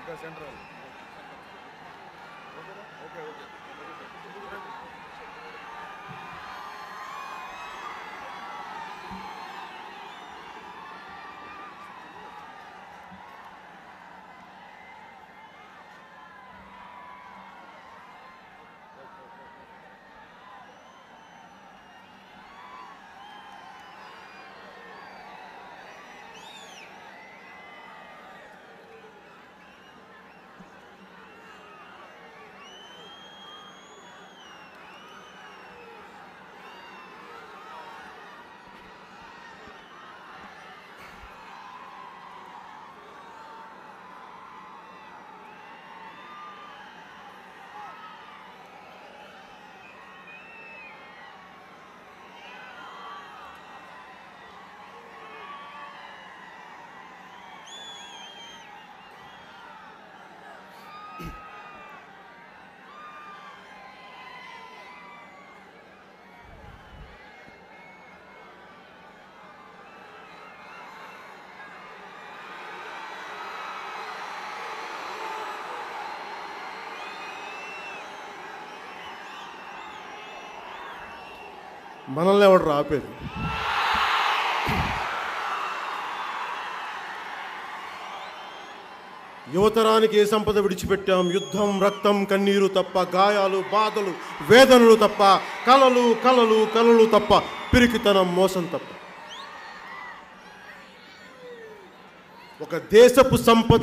Okay central okay okay మనల్ని ఎవడు రాపేది యువతరానికి ఏ సంపద విడిచిపెట్టాం యుద్ధం రక్తం కన్నీరు తప్ప గాయాలు బాధలు వేదనలు తప్ప కలలు కలలు కలలు తప్ప పిరికితనం మోసం తప్ప ఒక దేశపు సంపద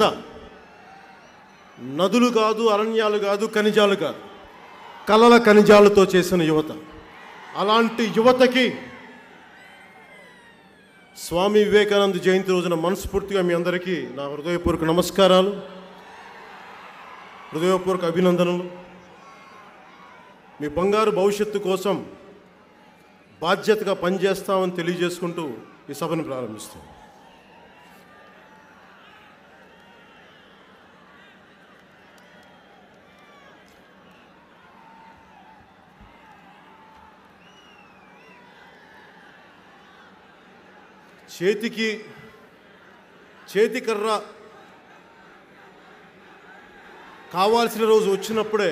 నదులు కాదు అరణ్యాలు కాదు ఖనిజాలు కాదు కలల ఖనిజాలతో చేసిన యువత అలాంటి యువతకి స్వామి వివేకానంద జయంతి రోజున మనస్ఫూర్తిగా మీ అందరికీ నా హృదయపూర్వక నమస్కారాలు హృదయపూర్వక అభినందనలు మీ బంగారు భవిష్యత్తు కోసం బాధ్యతగా పనిచేస్తామని తెలియజేసుకుంటూ ఈ సభను ప్రారంభిస్తాం చేతికి చేతికర్ర కావాల్సిన రోజు వచ్చినప్పుడే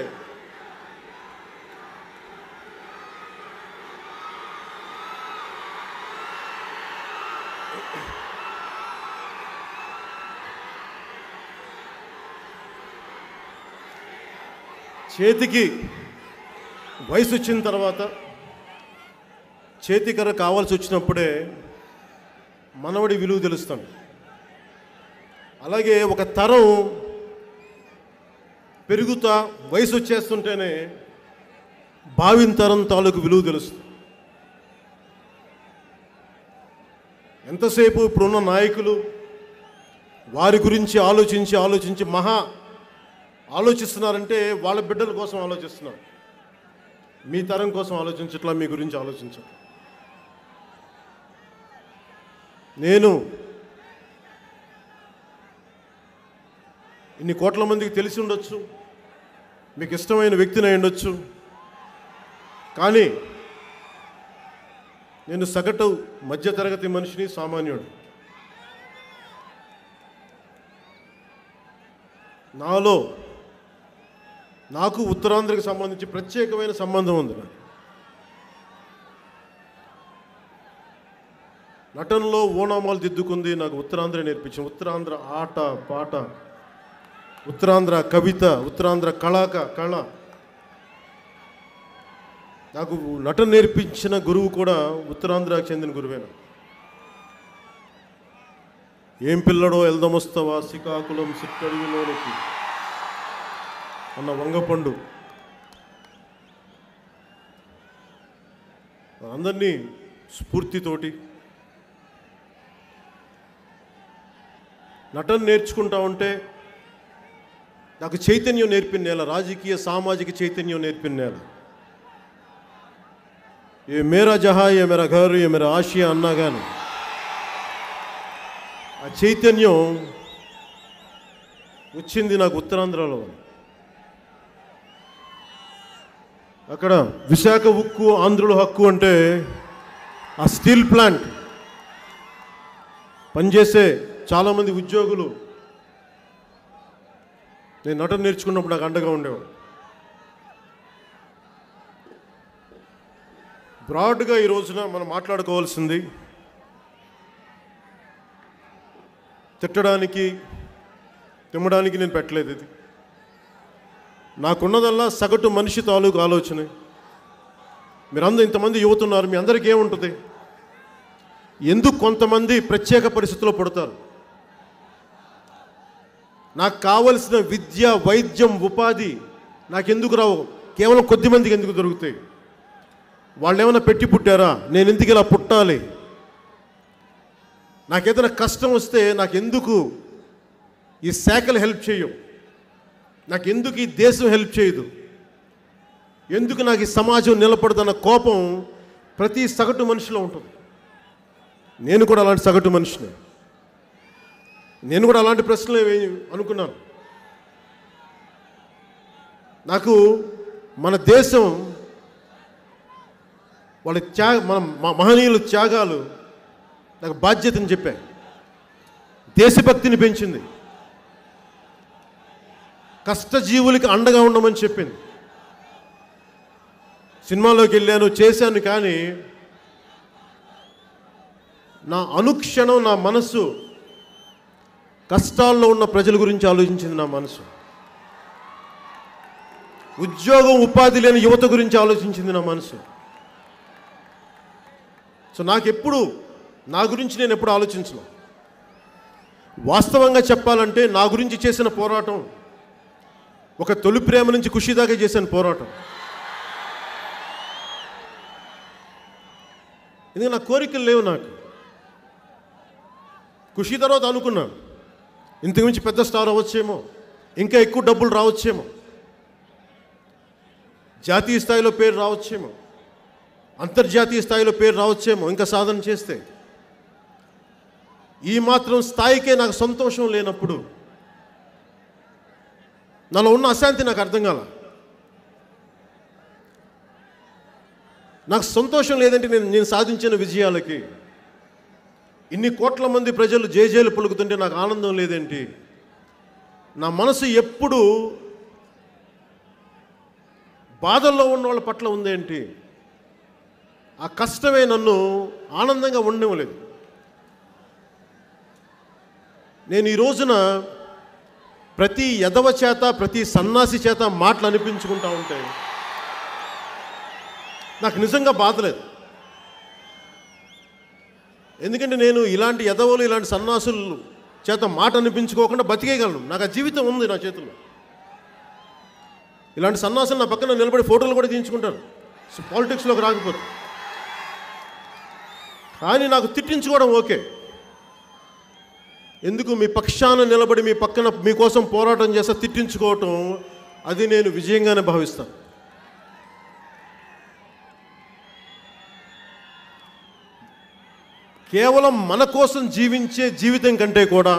చేతికి వయసు వచ్చిన తర్వాత చేతికర్ర కావాల్సి వచ్చినప్పుడే మనవడి విలువ తెలుస్తాం అలాగే ఒక తరం పెరుగుతా వయసు వచ్చేస్తుంటేనే భావిన తరం తాలూకు విలువ తెలుస్తుంది ఎంతసేపు ఇప్పుడున్న నాయకులు వారి గురించి ఆలోచించి ఆలోచించి మహా ఆలోచిస్తున్నారంటే వాళ్ళ బిడ్డల కోసం ఆలోచిస్తున్నారు మీ తరం కోసం ఆలోచించట్లా మీ గురించి ఆలోచించట్లా నేను ఇన్ని కోట్ల మందికి తెలిసి ఉండొచ్చు మీకు ఇష్టమైన వ్యక్తిని అయి ఉండొచ్చు కానీ నేను సగటు మధ్యతరగతి మనిషిని సామాన్యుడు నాలో నాకు ఉత్తరాంధ్రకి సంబంధించి ప్రత్యేకమైన సంబంధం ఉంది నాకు నటనలో ఓనామాలు దిద్దుకుంది నాకు ఉత్తరాంధ్ర నేర్పించింది ఉత్తరాంధ్ర ఆట పాట ఉత్తరాంధ్ర కవిత ఉత్తరాంధ్ర కళాక కళ నాకు నటన నేర్పించిన గురువు కూడా ఉత్తరాంధ్రకు చెందిన గురువేనా ఏం పిల్లడో ఎల్దమొస్తవా శ్రీకాకుళం సిట్టడుగులోనికి అన్న వంగపండు అందరినీ స్ఫూర్తితోటి నటన నేర్చుకుంటా ఉంటే నాకు చైతన్యం నేర్పిన నేల రాజకీయ సామాజిక చైతన్యం నేర్పిన నేల ఏ మేరా జహా ఏ మేరా ఘర్ ఏ మేరా ఆసియా అన్నా కానీ ఆ చైతన్యం వచ్చింది నాకు ఉత్తరాంధ్రలో అక్కడ విశాఖ ఉక్కు ఆంధ్రుల హక్కు అంటే ఆ స్టీల్ ప్లాంట్ పనిచేసే చాలామంది ఉద్యోగులు నేను నటన నేర్చుకున్నప్పుడు నాకు అండగా ఉండేవాడు బ్రాడ్గా ఈ రోజున మనం మాట్లాడుకోవాల్సింది తిట్టడానికి తిమ్మడానికి నేను పెట్టలేదు ఇది నాకున్నదల్లా సగటు మనిషి తాలూకు ఆలోచన మీరందరూ ఇంతమంది యువత ఉన్నారు మీ అందరికీ ఏముంటుంది ఎందుకు కొంతమంది ప్రత్యేక పరిస్థితుల్లో పడతారు నాకు కావలసిన విద్య వైద్యం ఉపాధి నాకెందుకు రావు కేవలం కొద్ది మందికి ఎందుకు దొరుకుతాయి వాళ్ళు ఏమైనా పెట్టి పుట్టారా నేను ఎందుకు ఇలా పుట్టాలి నాకేదైనా కష్టం వస్తే నాకెందుకు ఈ శాఖలు హెల్ప్ చేయవు నాకెందుకు ఈ దేశం హెల్ప్ చేయదు ఎందుకు నాకు ఈ సమాజం నిలబడదన్న కోపం ప్రతి సగటు మనిషిలో ఉంటుంది నేను కూడా అలాంటి సగటు మనిషిని నేను కూడా అలాంటి ప్రశ్నలు ఏమి అనుకున్నాను నాకు మన దేశం వాళ్ళ త్యాగ మన మ- మహనీయుల త్యాగాలు నాకు బాధ్యతని చెప్పాయి దేశభక్తిని పెంచింది కష్టజీవులకి అండగా ఉండమని చెప్పింది సినిమాలోకి వెళ్ళాను చేశాను కానీ నా అనుక్షణం నా మనసు కష్టాల్లో ఉన్న ప్రజల గురించి ఆలోచించింది నా మనసు ఉద్యోగం ఉపాధి లేని యువత గురించి ఆలోచించింది నా మనసు సో నాకెప్పుడు నా గురించి నేను ఎప్పుడు ఆలోచించను వాస్తవంగా చెప్పాలంటే నా గురించి చేసిన పోరాటం ఒక తొలి ప్రేమ నుంచి ఖుషి దాకా చేసిన పోరాటం ఎందుకంటే నా కోరికలు లేవు నాకు ఖుషి తర్వాత అనుకున్నాను ఇంతకుమించి పెద్ద స్టార్ అవ్వచ్చేమో ఇంకా ఎక్కువ డబ్బులు రావచ్చేమో జాతీయ స్థాయిలో పేరు రావచ్చేమో అంతర్జాతీయ స్థాయిలో పేరు రావచ్చేమో ఇంకా సాధన చేస్తే ఈ మాత్రం స్థాయికే నాకు సంతోషం లేనప్పుడు నాలో ఉన్న అశాంతి నాకు అర్థం కాల నాకు సంతోషం లేదంటే నేను నేను సాధించిన విజయాలకి ఇన్ని కోట్ల మంది ప్రజలు జేజేలు పలుకుతుంటే నాకు ఆనందం లేదేంటి నా మనసు ఎప్పుడు బాధల్లో ఉన్న వాళ్ళ పట్ల ఉందేంటి ఆ కష్టమే నన్ను ఆనందంగా ఉండనివ్వలేదు నేను ఈ రోజున ప్రతి యదవ చేత ప్రతి సన్నాసి చేత మాటలు అనిపించుకుంటా ఉంటే నాకు నిజంగా బాధలేదు ఎందుకంటే నేను ఇలాంటి యదవులు ఇలాంటి సన్నాసులు చేత మాట అనిపించుకోకుండా బతికేయగలను నాకు ఆ జీవితం ఉంది నా చేతిలో ఇలాంటి సన్నాసులు నా పక్కన నిలబడి ఫోటోలు కూడా తీయించుకుంటారు సో పాలిటిక్స్లోకి రాకపోతే కానీ నాకు తిట్టించుకోవడం ఓకే ఎందుకు మీ పక్షాన నిలబడి మీ పక్కన మీకోసం పోరాటం చేస్తే తిట్టించుకోవటం అది నేను విజయంగానే భావిస్తాను కేవలం మన కోసం జీవించే జీవితం కంటే కూడా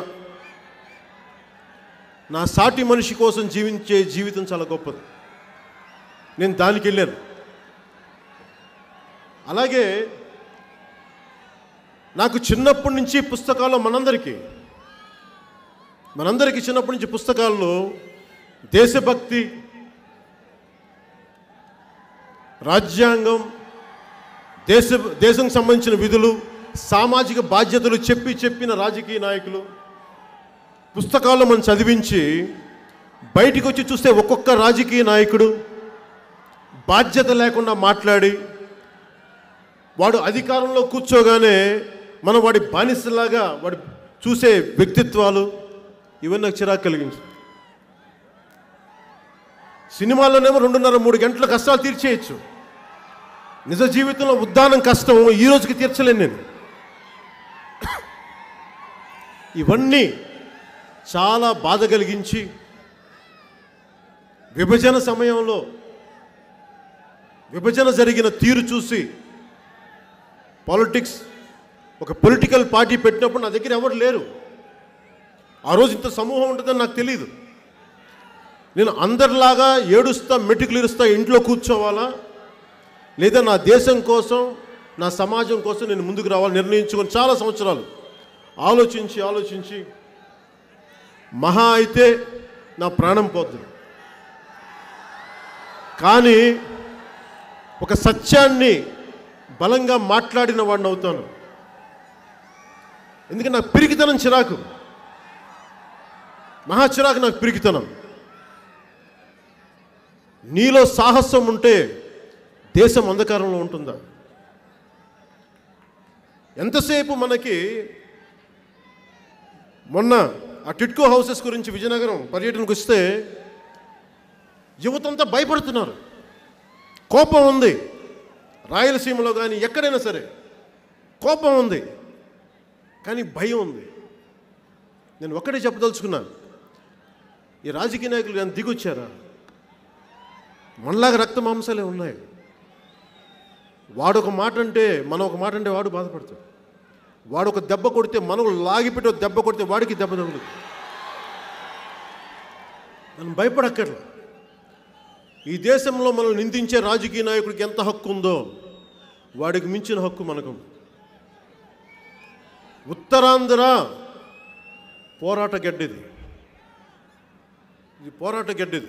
నా సాటి మనిషి కోసం జీవించే జీవితం చాలా గొప్పది నేను దానికి వెళ్ళాను అలాగే నాకు చిన్నప్పటి నుంచి పుస్తకాల్లో మనందరికీ మనందరికీ చిన్నప్పటి నుంచి పుస్తకాల్లో దేశభక్తి రాజ్యాంగం దేశ దేశం సంబంధించిన విధులు సామాజిక బాధ్యతలు చెప్పి చెప్పిన రాజకీయ నాయకులు పుస్తకాల్లో మనం చదివించి బయటికి వచ్చి చూస్తే ఒక్కొక్క రాజకీయ నాయకుడు బాధ్యత లేకుండా మాట్లాడి వాడు అధికారంలో కూర్చోగానే మనం వాడి బానిసలాగా వాడి చూసే వ్యక్తిత్వాలు ఇవన్నీ నాకు చిరాకు కలిగించు సినిమాల్లోనేమో రెండున్నర మూడు గంటల కష్టాలు తీర్చేయచ్చు నిజ జీవితంలో ఉద్దానం కష్టం ఈ రోజుకి తీర్చలేను నేను ఇవన్నీ చాలా బాధ కలిగించి విభజన సమయంలో విభజన జరిగిన తీరు చూసి పాలిటిక్స్ ఒక పొలిటికల్ పార్టీ పెట్టినప్పుడు నా దగ్గర ఎవరు లేరు ఆ రోజు ఇంత సమూహం ఉంటుందని నాకు తెలియదు నేను అందరిలాగా ఏడుస్తా మెటుకులు ఇరుస్తా ఇంట్లో కూర్చోవాలా లేదా నా దేశం కోసం నా సమాజం కోసం నేను ముందుకు రావాలి నిర్ణయించుకొని చాలా సంవత్సరాలు ఆలోచించి ఆలోచించి మహా అయితే నా ప్రాణం పోద్ది కానీ ఒక సత్యాన్ని బలంగా మాట్లాడిన వాడిని అవుతాను ఎందుకంటే నాకు పిరికితనం చిరాకు మహా చిరాకు నాకు పిరికితనం నీలో సాహసం ఉంటే దేశం అంధకారంలో ఉంటుందా ఎంతసేపు మనకి మొన్న ఆ టిట్కో హౌసెస్ గురించి విజయనగరం పర్యటనకు వస్తే యువతంతా భయపడుతున్నారు కోపం ఉంది రాయలసీమలో కానీ ఎక్కడైనా సరే కోపం ఉంది కానీ భయం ఉంది నేను ఒక్కటే చెప్పదలుచుకున్నాను ఈ రాజకీయ నాయకులు నేను దిగొచ్చారా మనలాగా రక్త మాంసాలే ఉన్నాయి వాడు ఒక మాట అంటే మనం ఒక మాట అంటే వాడు బాధపడతాడు వాడు ఒక దెబ్బ కొడితే మనం లాగిపెట్టి ఒక దెబ్బ కొడితే వాడికి దెబ్బ తగులుతుంది మనం భయపడక్కర్లా ఈ దేశంలో మనల్ని నిందించే రాజకీయ నాయకుడికి ఎంత హక్కు ఉందో వాడికి మించిన హక్కు మనకు ఉంది. ఉత్తరాంధ్ర పోరాట గడ్డిది ఇది పోరాట గడ్డిది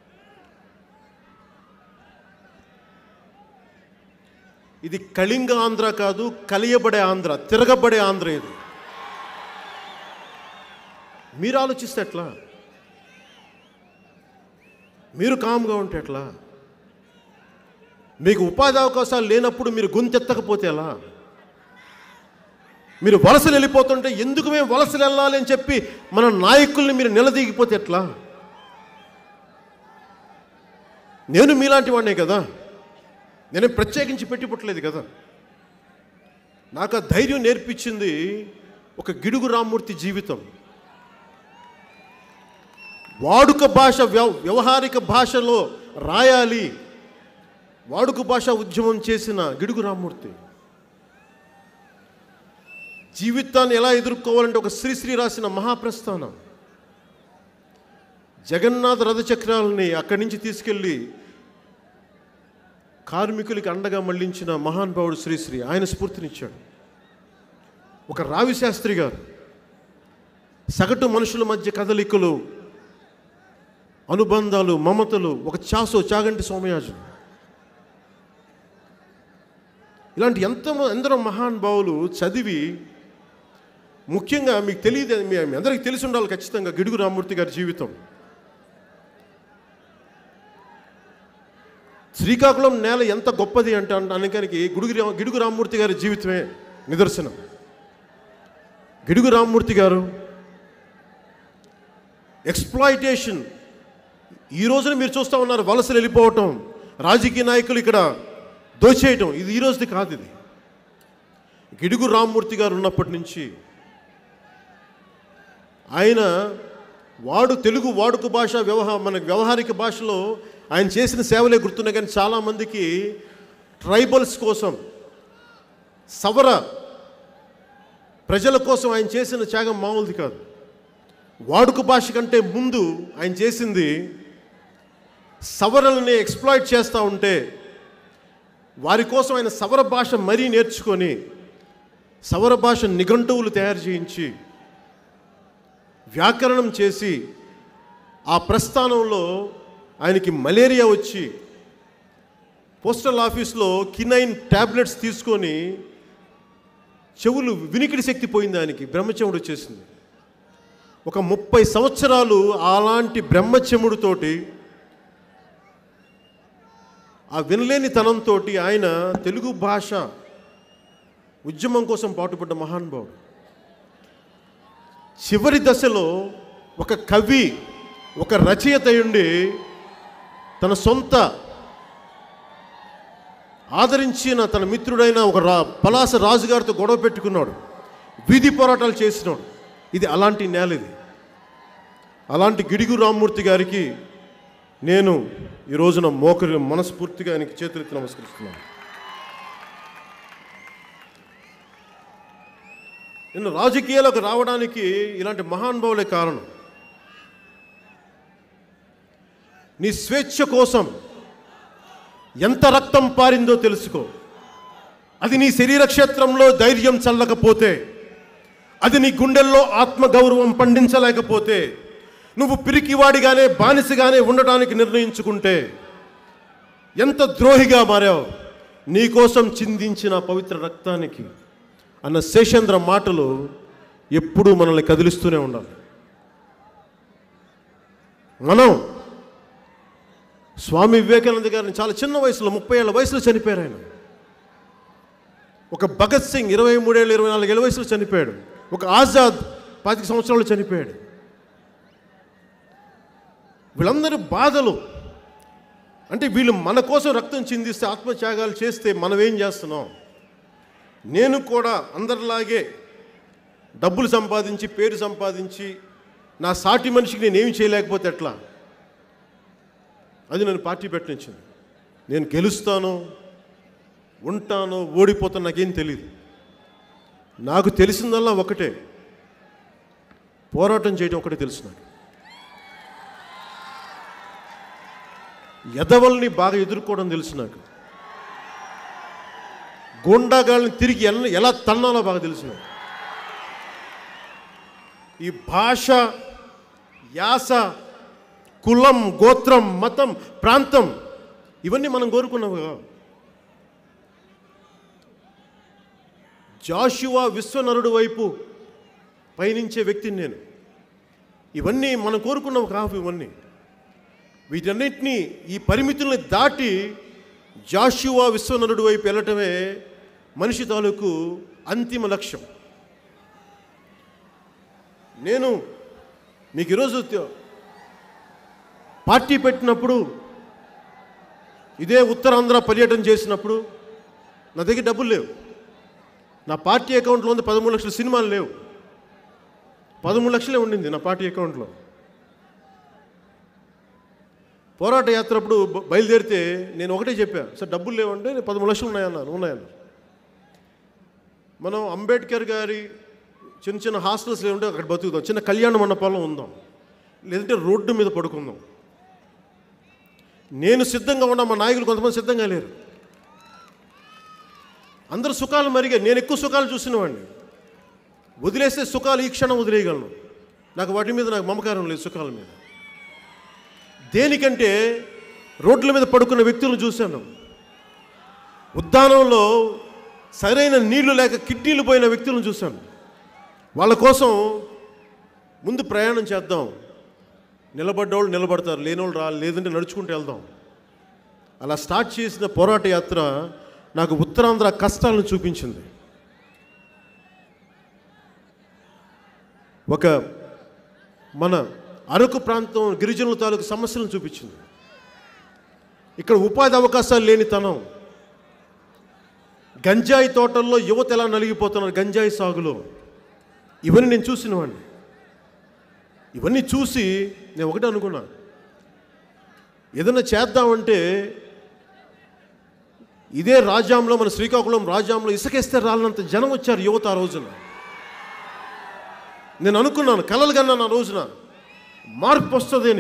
ఇది కళింగ ఆంధ్ర కాదు కలియబడే ఆంధ్ర తిరగబడే ఆంధ్ర ఇది మీరు ఆలోచిస్తే ఎట్లా మీరు కామ్గా ఉంటే ఎట్లా మీకు ఉపాధి అవకాశాలు లేనప్పుడు మీరు గొంతెత్తకపోతే ఎలా మీరు వలసలు వెళ్ళిపోతుంటే ఎందుకు మేము వలసలు వెళ్ళాలి అని చెప్పి మన నాయకుల్ని మీరు నిలదీగిపోతే ఎట్లా నేను మీలాంటి వాడినే కదా నేను ప్రత్యేకించి పెట్టి పుట్టలేదు కదా నాకు ఆ ధైర్యం నేర్పించింది ఒక గిడుగు రామ్మూర్తి జీవితం వాడుక భాష వ్యవ వ్యవహారిక భాషలో రాయాలి వాడుక భాష ఉద్యమం చేసిన గిడుగు రామ్మూర్తి జీవితాన్ని ఎలా ఎదుర్కోవాలంటే ఒక శ్రీశ్రీ రాసిన మహాప్రస్థానం జగన్నాథ రథచక్రాలని అక్కడి నుంచి తీసుకెళ్ళి కార్మికులకి అండగా మళ్లించిన మహానుభావుడు శ్రీశ్రీ ఆయన స్ఫూర్తినిచ్చాడు ఒక రావి శాస్త్రి గారు సగటు మనుషుల మధ్య కదలికలు అనుబంధాలు మమతలు ఒక చాసో చాగంటి సోమయాజులు ఇలాంటి ఎంత ఎందరో మహానుభావులు చదివి ముఖ్యంగా మీకు తెలియదు మీ మీ అందరికీ తెలిసి ఉండాలి ఖచ్చితంగా గిడుగు రామ్మూర్తి గారి జీవితం శ్రీకాకుళం నేల ఎంత గొప్పది అంటే అనడానికి గుడుగు రా- గిడుగు రామ్మూర్తి గారి జీవితమే నిదర్శనం గిడుగు రామ్మూర్తి గారు ఎక్స్ప్లాయిటేషన్ ఈ రోజున మీరు చూస్తూ ఉన్నారు వలసలు వెళ్ళిపోవటం రాజకీయ నాయకులు ఇక్కడ దోచేయటం ఇది ఈ రోజుది కాదు ఇది గిడుగు రామ్మూర్తి గారు ఉన్నప్పటి నుంచి ఆయన వాడు తెలుగు వాడుక భాష వ్యవహ మన వ్యవహారిక భాషలో ఆయన చేసిన సేవలే గుర్తున్నాయి కానీ చాలామందికి ట్రైబల్స్ కోసం సవర ప్రజల కోసం ఆయన చేసిన త్యాగం మామూలుది కాదు వాడుక భాష కంటే ముందు ఆయన చేసింది సవరల్ని ఎక్స్ప్లాయిట్ చేస్తూ ఉంటే వారి కోసం ఆయన సవర భాష మరీ నేర్చుకొని సవర భాష నిఘంటువులు తయారు చేయించి వ్యాకరణం చేసి ఆ ప్రస్థానంలో ఆయనకి మలేరియా వచ్చి పోస్టల్ ఆఫీస్లో కినైన్ ట్యాబ్లెట్స్ తీసుకొని చెవులు వినికిడి శక్తి పోయింది ఆయనకి బ్రహ్మచెముడు వచ్చేసింది ఒక ముప్పై సంవత్సరాలు అలాంటి బ్రహ్మచెముడుతోటి ఆ వినలేని తనంతో ఆయన తెలుగు భాష ఉద్యమం కోసం పాటుపడ్డ మహానుభావుడు చివరి దశలో ఒక కవి ఒక రచయిత ఉండి తన సొంత ఆదరించిన తన మిత్రుడైన ఒక రా పలాస రాజుగారితో గొడవ పెట్టుకున్నాడు వీధి పోరాటాలు చేసినాడు ఇది అలాంటి నేల ఇది అలాంటి గిడుగు రామ్మూర్తి గారికి నేను ఈ రోజున మోకరి మనస్ఫూర్తిగా ఆయనకి చేతులెత్తి నమస్కరిస్తున్నాను నేను రాజకీయాలకు రావడానికి ఇలాంటి మహానుభావులే కారణం నీ స్వేచ్ఛ కోసం ఎంత రక్తం పారిందో తెలుసుకో అది నీ శరీర క్షేత్రంలో ధైర్యం చల్లకపోతే అది నీ గుండెల్లో ఆత్మగౌరవం పండించలేకపోతే నువ్వు పిరికివాడిగానే బానిసగానే ఉండటానికి నిర్ణయించుకుంటే ఎంత ద్రోహిగా మారావు నీకోసం చిందించిన పవిత్ర రక్తానికి అన్న శేషేంద్ర మాటలు ఎప్పుడూ మనల్ని కదిలిస్తూనే ఉండాలి మనం స్వామి వివేకానంద గారిని చాలా చిన్న వయసులో ముప్పై ఏళ్ళ వయసులో చనిపోయారు ఆయన ఒక భగత్ సింగ్ ఇరవై మూడేళ్ళు ఇరవై నాలుగేళ్ళ వయసులో చనిపోయాడు ఒక ఆజాద్ పాతిక సంవత్సరాలు చనిపోయాడు వీళ్ళందరూ బాధలు అంటే వీళ్ళు మన కోసం రక్తం చిందిస్తే ఆత్మత్యాగాలు చేస్తే మనం ఏం చేస్తున్నాం నేను కూడా అందరిలాగే డబ్బులు సంపాదించి పేరు సంపాదించి నా సాటి మనిషికి నేను ఏమి చేయలేకపోతే ఎట్లా అది నన్ను పార్టీ పెట్టించింది నేను గెలుస్తాను ఉంటాను ఓడిపోతాను నాకేం తెలియదు నాకు తెలిసిందల్లా ఒకటే పోరాటం చేయడం ఒకటే తెలుసు నాకు ఎదవల్ని బాగా ఎదుర్కోవడం తెలుసు నాకు గూండాగాళ్ళని తిరిగి ఎలా ఎలా తన్నాలో బాగా తెలుసు నాకు ఈ భాష యాస కులం గోత్రం మతం ప్రాంతం ఇవన్నీ మనం కోరుకున్నావుగా జాషువా విశ్వనరుడు వైపు పయనించే వ్యక్తిని నేను ఇవన్నీ మనం కోరుకున్నవి కావు ఇవన్నీ వీటన్నిటినీ ఈ పరిమితుల్ని దాటి జాషువా విశ్వనరుడు వైపు వెళ్ళటమే మనిషి తాలూకు అంతిమ లక్ష్యం నేను మీకు ఈరోజు తె- పార్టీ పెట్టినప్పుడు ఇదే ఉత్తరాంధ్ర పర్యటన చేసినప్పుడు నా దగ్గర డబ్బులు లేవు నా పార్టీ అకౌంట్లో ఉంది పదమూడు లక్షల సినిమాలు లేవు పదమూడు లక్షలే ఉండింది నా పార్టీ అకౌంట్లో పోరాట యాత్ర అప్పుడు బ- బయలుదేరితే నేను ఒకటే చెప్పాను సార్ డబ్బులు లేవంటే నేను పదమూడు లక్షలు ఉన్నాయన్నాను ఉన్నాయన్నారు మనం అంబేద్కర్ గారి చిన్న చిన్న హాస్టల్స్ లేవుంటే అక్కడ బతుకుదాం చిన్న కళ్యాణ మండపాల్లో ఉందాం లేదంటే రోడ్డు మీద పడుకుందాం నేను సిద్ధంగా ఉన్నా మా నాయకులు కొంతమంది సిద్ధంగా లేరు అందరు సుఖాలు మరిగా నేను ఎక్కువ సుఖాలు చూసినవాడిని వదిలేస్తే సుఖాలు ఈ క్షణం వదిలేయగలను నాకు వాటి మీద నాకు మమకారం లేదు సుఖాల మీద దేనికంటే రోడ్ల మీద పడుకున్న వ్యక్తులను చూశాను ఉద్యానంలో సరైన నీళ్లు లేక కిడ్నీలు పోయిన వ్యక్తులను చూశాను వాళ్ళ కోసం ముందు ప్రయాణం చేద్దాం నిలబడ్డోళ్ళు నిలబడతారు లేనోళ్ళు రా లేదంటే నడుచుకుంటూ వెళ్దాం అలా స్టార్ట్ చేసిన పోరాట యాత్ర నాకు ఉత్తరాంధ్ర కష్టాలను చూపించింది ఒక మన అరకు ప్రాంతం గిరిజనుల తాలూకు సమస్యలను చూపించింది ఇక్కడ ఉపాధి అవకాశాలు లేనితనం గంజాయి తోటల్లో యువత ఎలా నలిగిపోతున్నారు గంజాయి సాగులో ఇవన్నీ నేను చూసినవాడిని ఇవన్నీ చూసి నేను ఒకటే అనుకున్నా ఏదైనా చేద్దామంటే ఇదే రాజ్యాంలో మన శ్రీకాకుళం రాజ్యాంలో ఇసుకేస్తే రాలినంత జనం వచ్చారు యువత ఆ రోజున నేను అనుకున్నాను కలలు కన్నాను ఆ రోజున మార్పు వస్తుందని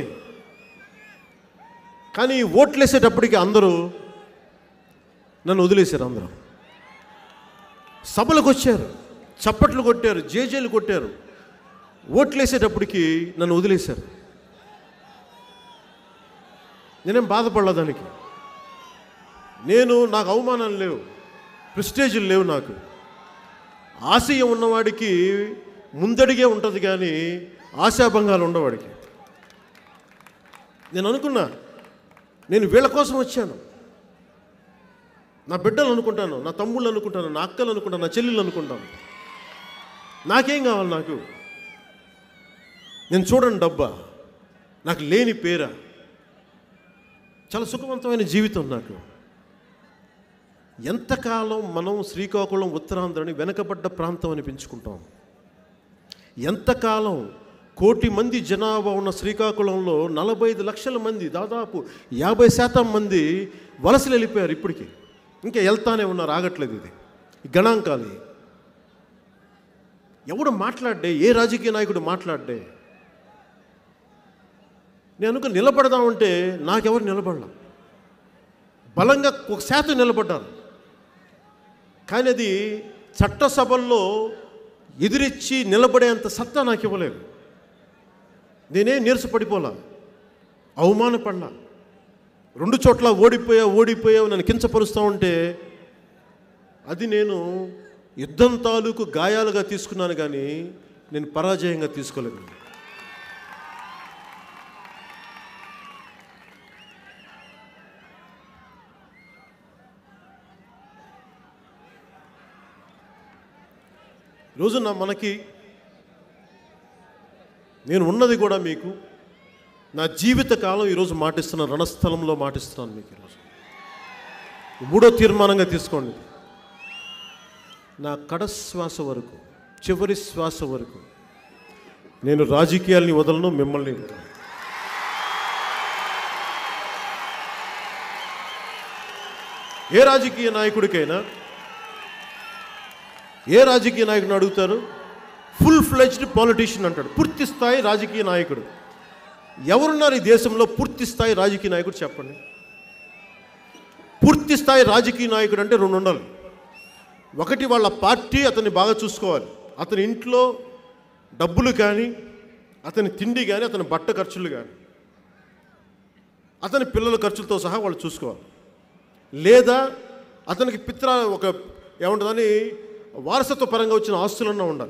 కానీ ఓట్లేసేటప్పటికి అందరూ నన్ను వదిలేశారు అందరూ సభలకు వచ్చారు చప్పట్లు కొట్టారు జేజేలు కొట్టారు ఓట్లేసేటప్పటికి నన్ను వదిలేశారు నేనేం బాధపడలా దానికి నేను నాకు అవమానాలు లేవు ప్రెస్టేజీలు లేవు నాకు ఆశయం ఉన్నవాడికి ముందడిగే ఉంటుంది కానీ ఆశాభంగాలు ఉండవాడికి నేను అనుకున్నా నేను వీళ్ళ కోసం వచ్చాను నా బిడ్డలు అనుకుంటాను నా తమ్ముళ్ళు అనుకుంటాను నా అక్కలు అనుకుంటాను నా చెల్లెళ్ళు అనుకుంటాను నాకేం కావాలి నాకు నేను చూడండి డబ్బా నాకు లేని పేరా చాలా సుఖవంతమైన జీవితం నాకు ఎంతకాలం మనం శ్రీకాకుళం ఉత్తరాంధ్రని వెనకబడ్డ ప్రాంతం అని పెంచుకుంటాం ఎంతకాలం కోటి మంది జనాభా ఉన్న శ్రీకాకుళంలో నలభై ఐదు లక్షల మంది దాదాపు యాభై శాతం మంది వలసలు వెళ్ళిపోయారు ఇప్పటికీ ఇంకా వెళ్తానే ఉన్నారు ఆగట్లేదు ఇది ఈ గణాంకాలు ఇవి. ఎవడు మాట్లాడే ఏ రాజకీయ నాయకుడు మాట్లాడే నేను అనుకుని నిలబడదామంటే నాకెవరు నిలబడలా బలంగా ఒక శాతం నిలబడ్డారు కానీ అది చట్టసభల్లో ఎదిరించి నిలబడేంత సత్తా నాకు ఇవ్వలేదు నేనే నీరసపడిపోలా అవమానపడలా రెండు చోట్ల ఓడిపోయా ఓడిపోయావు నన్ను కించపరుస్తూ ఉంటే అది నేను యుద్ధం తాలూకు గాయాలుగా తీసుకున్నాను కానీ నేను పరాజయంగా తీసుకోలేదు ఈరోజు నా మనకి నేను ఉన్నది కూడా మీకు నా జీవిత కాలం ఈరోజు మాటిస్తున్న రణస్థలంలో మాటిస్తున్నాను మీకు ఈరోజు మూడో తీర్మానంగా తీసుకోండి నా కడశ్వాస వరకు చివరి శ్వాస వరకు నేను రాజకీయాల్ని వదలను మిమ్మల్ని వదలను ఏ రాజకీయ నాయకుడికైనా ఏ రాజకీయ నాయకుడిని అడుగుతారు ఫుల్ ఫ్లెజ్డ్ పాలిటీషియన్ అంటాడు పూర్తి స్థాయి రాజకీయ నాయకుడు ఎవరున్నారు ఈ దేశంలో పూర్తి స్థాయి రాజకీయ నాయకుడు చెప్పండి పూర్తి స్థాయి రాజకీయ నాయకుడు అంటే రెండు ఉండాలి ఒకటి వాళ్ళ పార్టీ అతన్ని బాగా చూసుకోవాలి అతని ఇంట్లో డబ్బులు కానీ అతని తిండి కానీ అతని బట్ట ఖర్చులు కానీ అతని పిల్లల ఖర్చులతో సహా వాళ్ళు చూసుకోవాలి లేదా అతనికి పిత్ర ఒక ఏముంటుందని వారసత్వ పరంగా వచ్చిన ఆస్తులన్నా ఉండాలి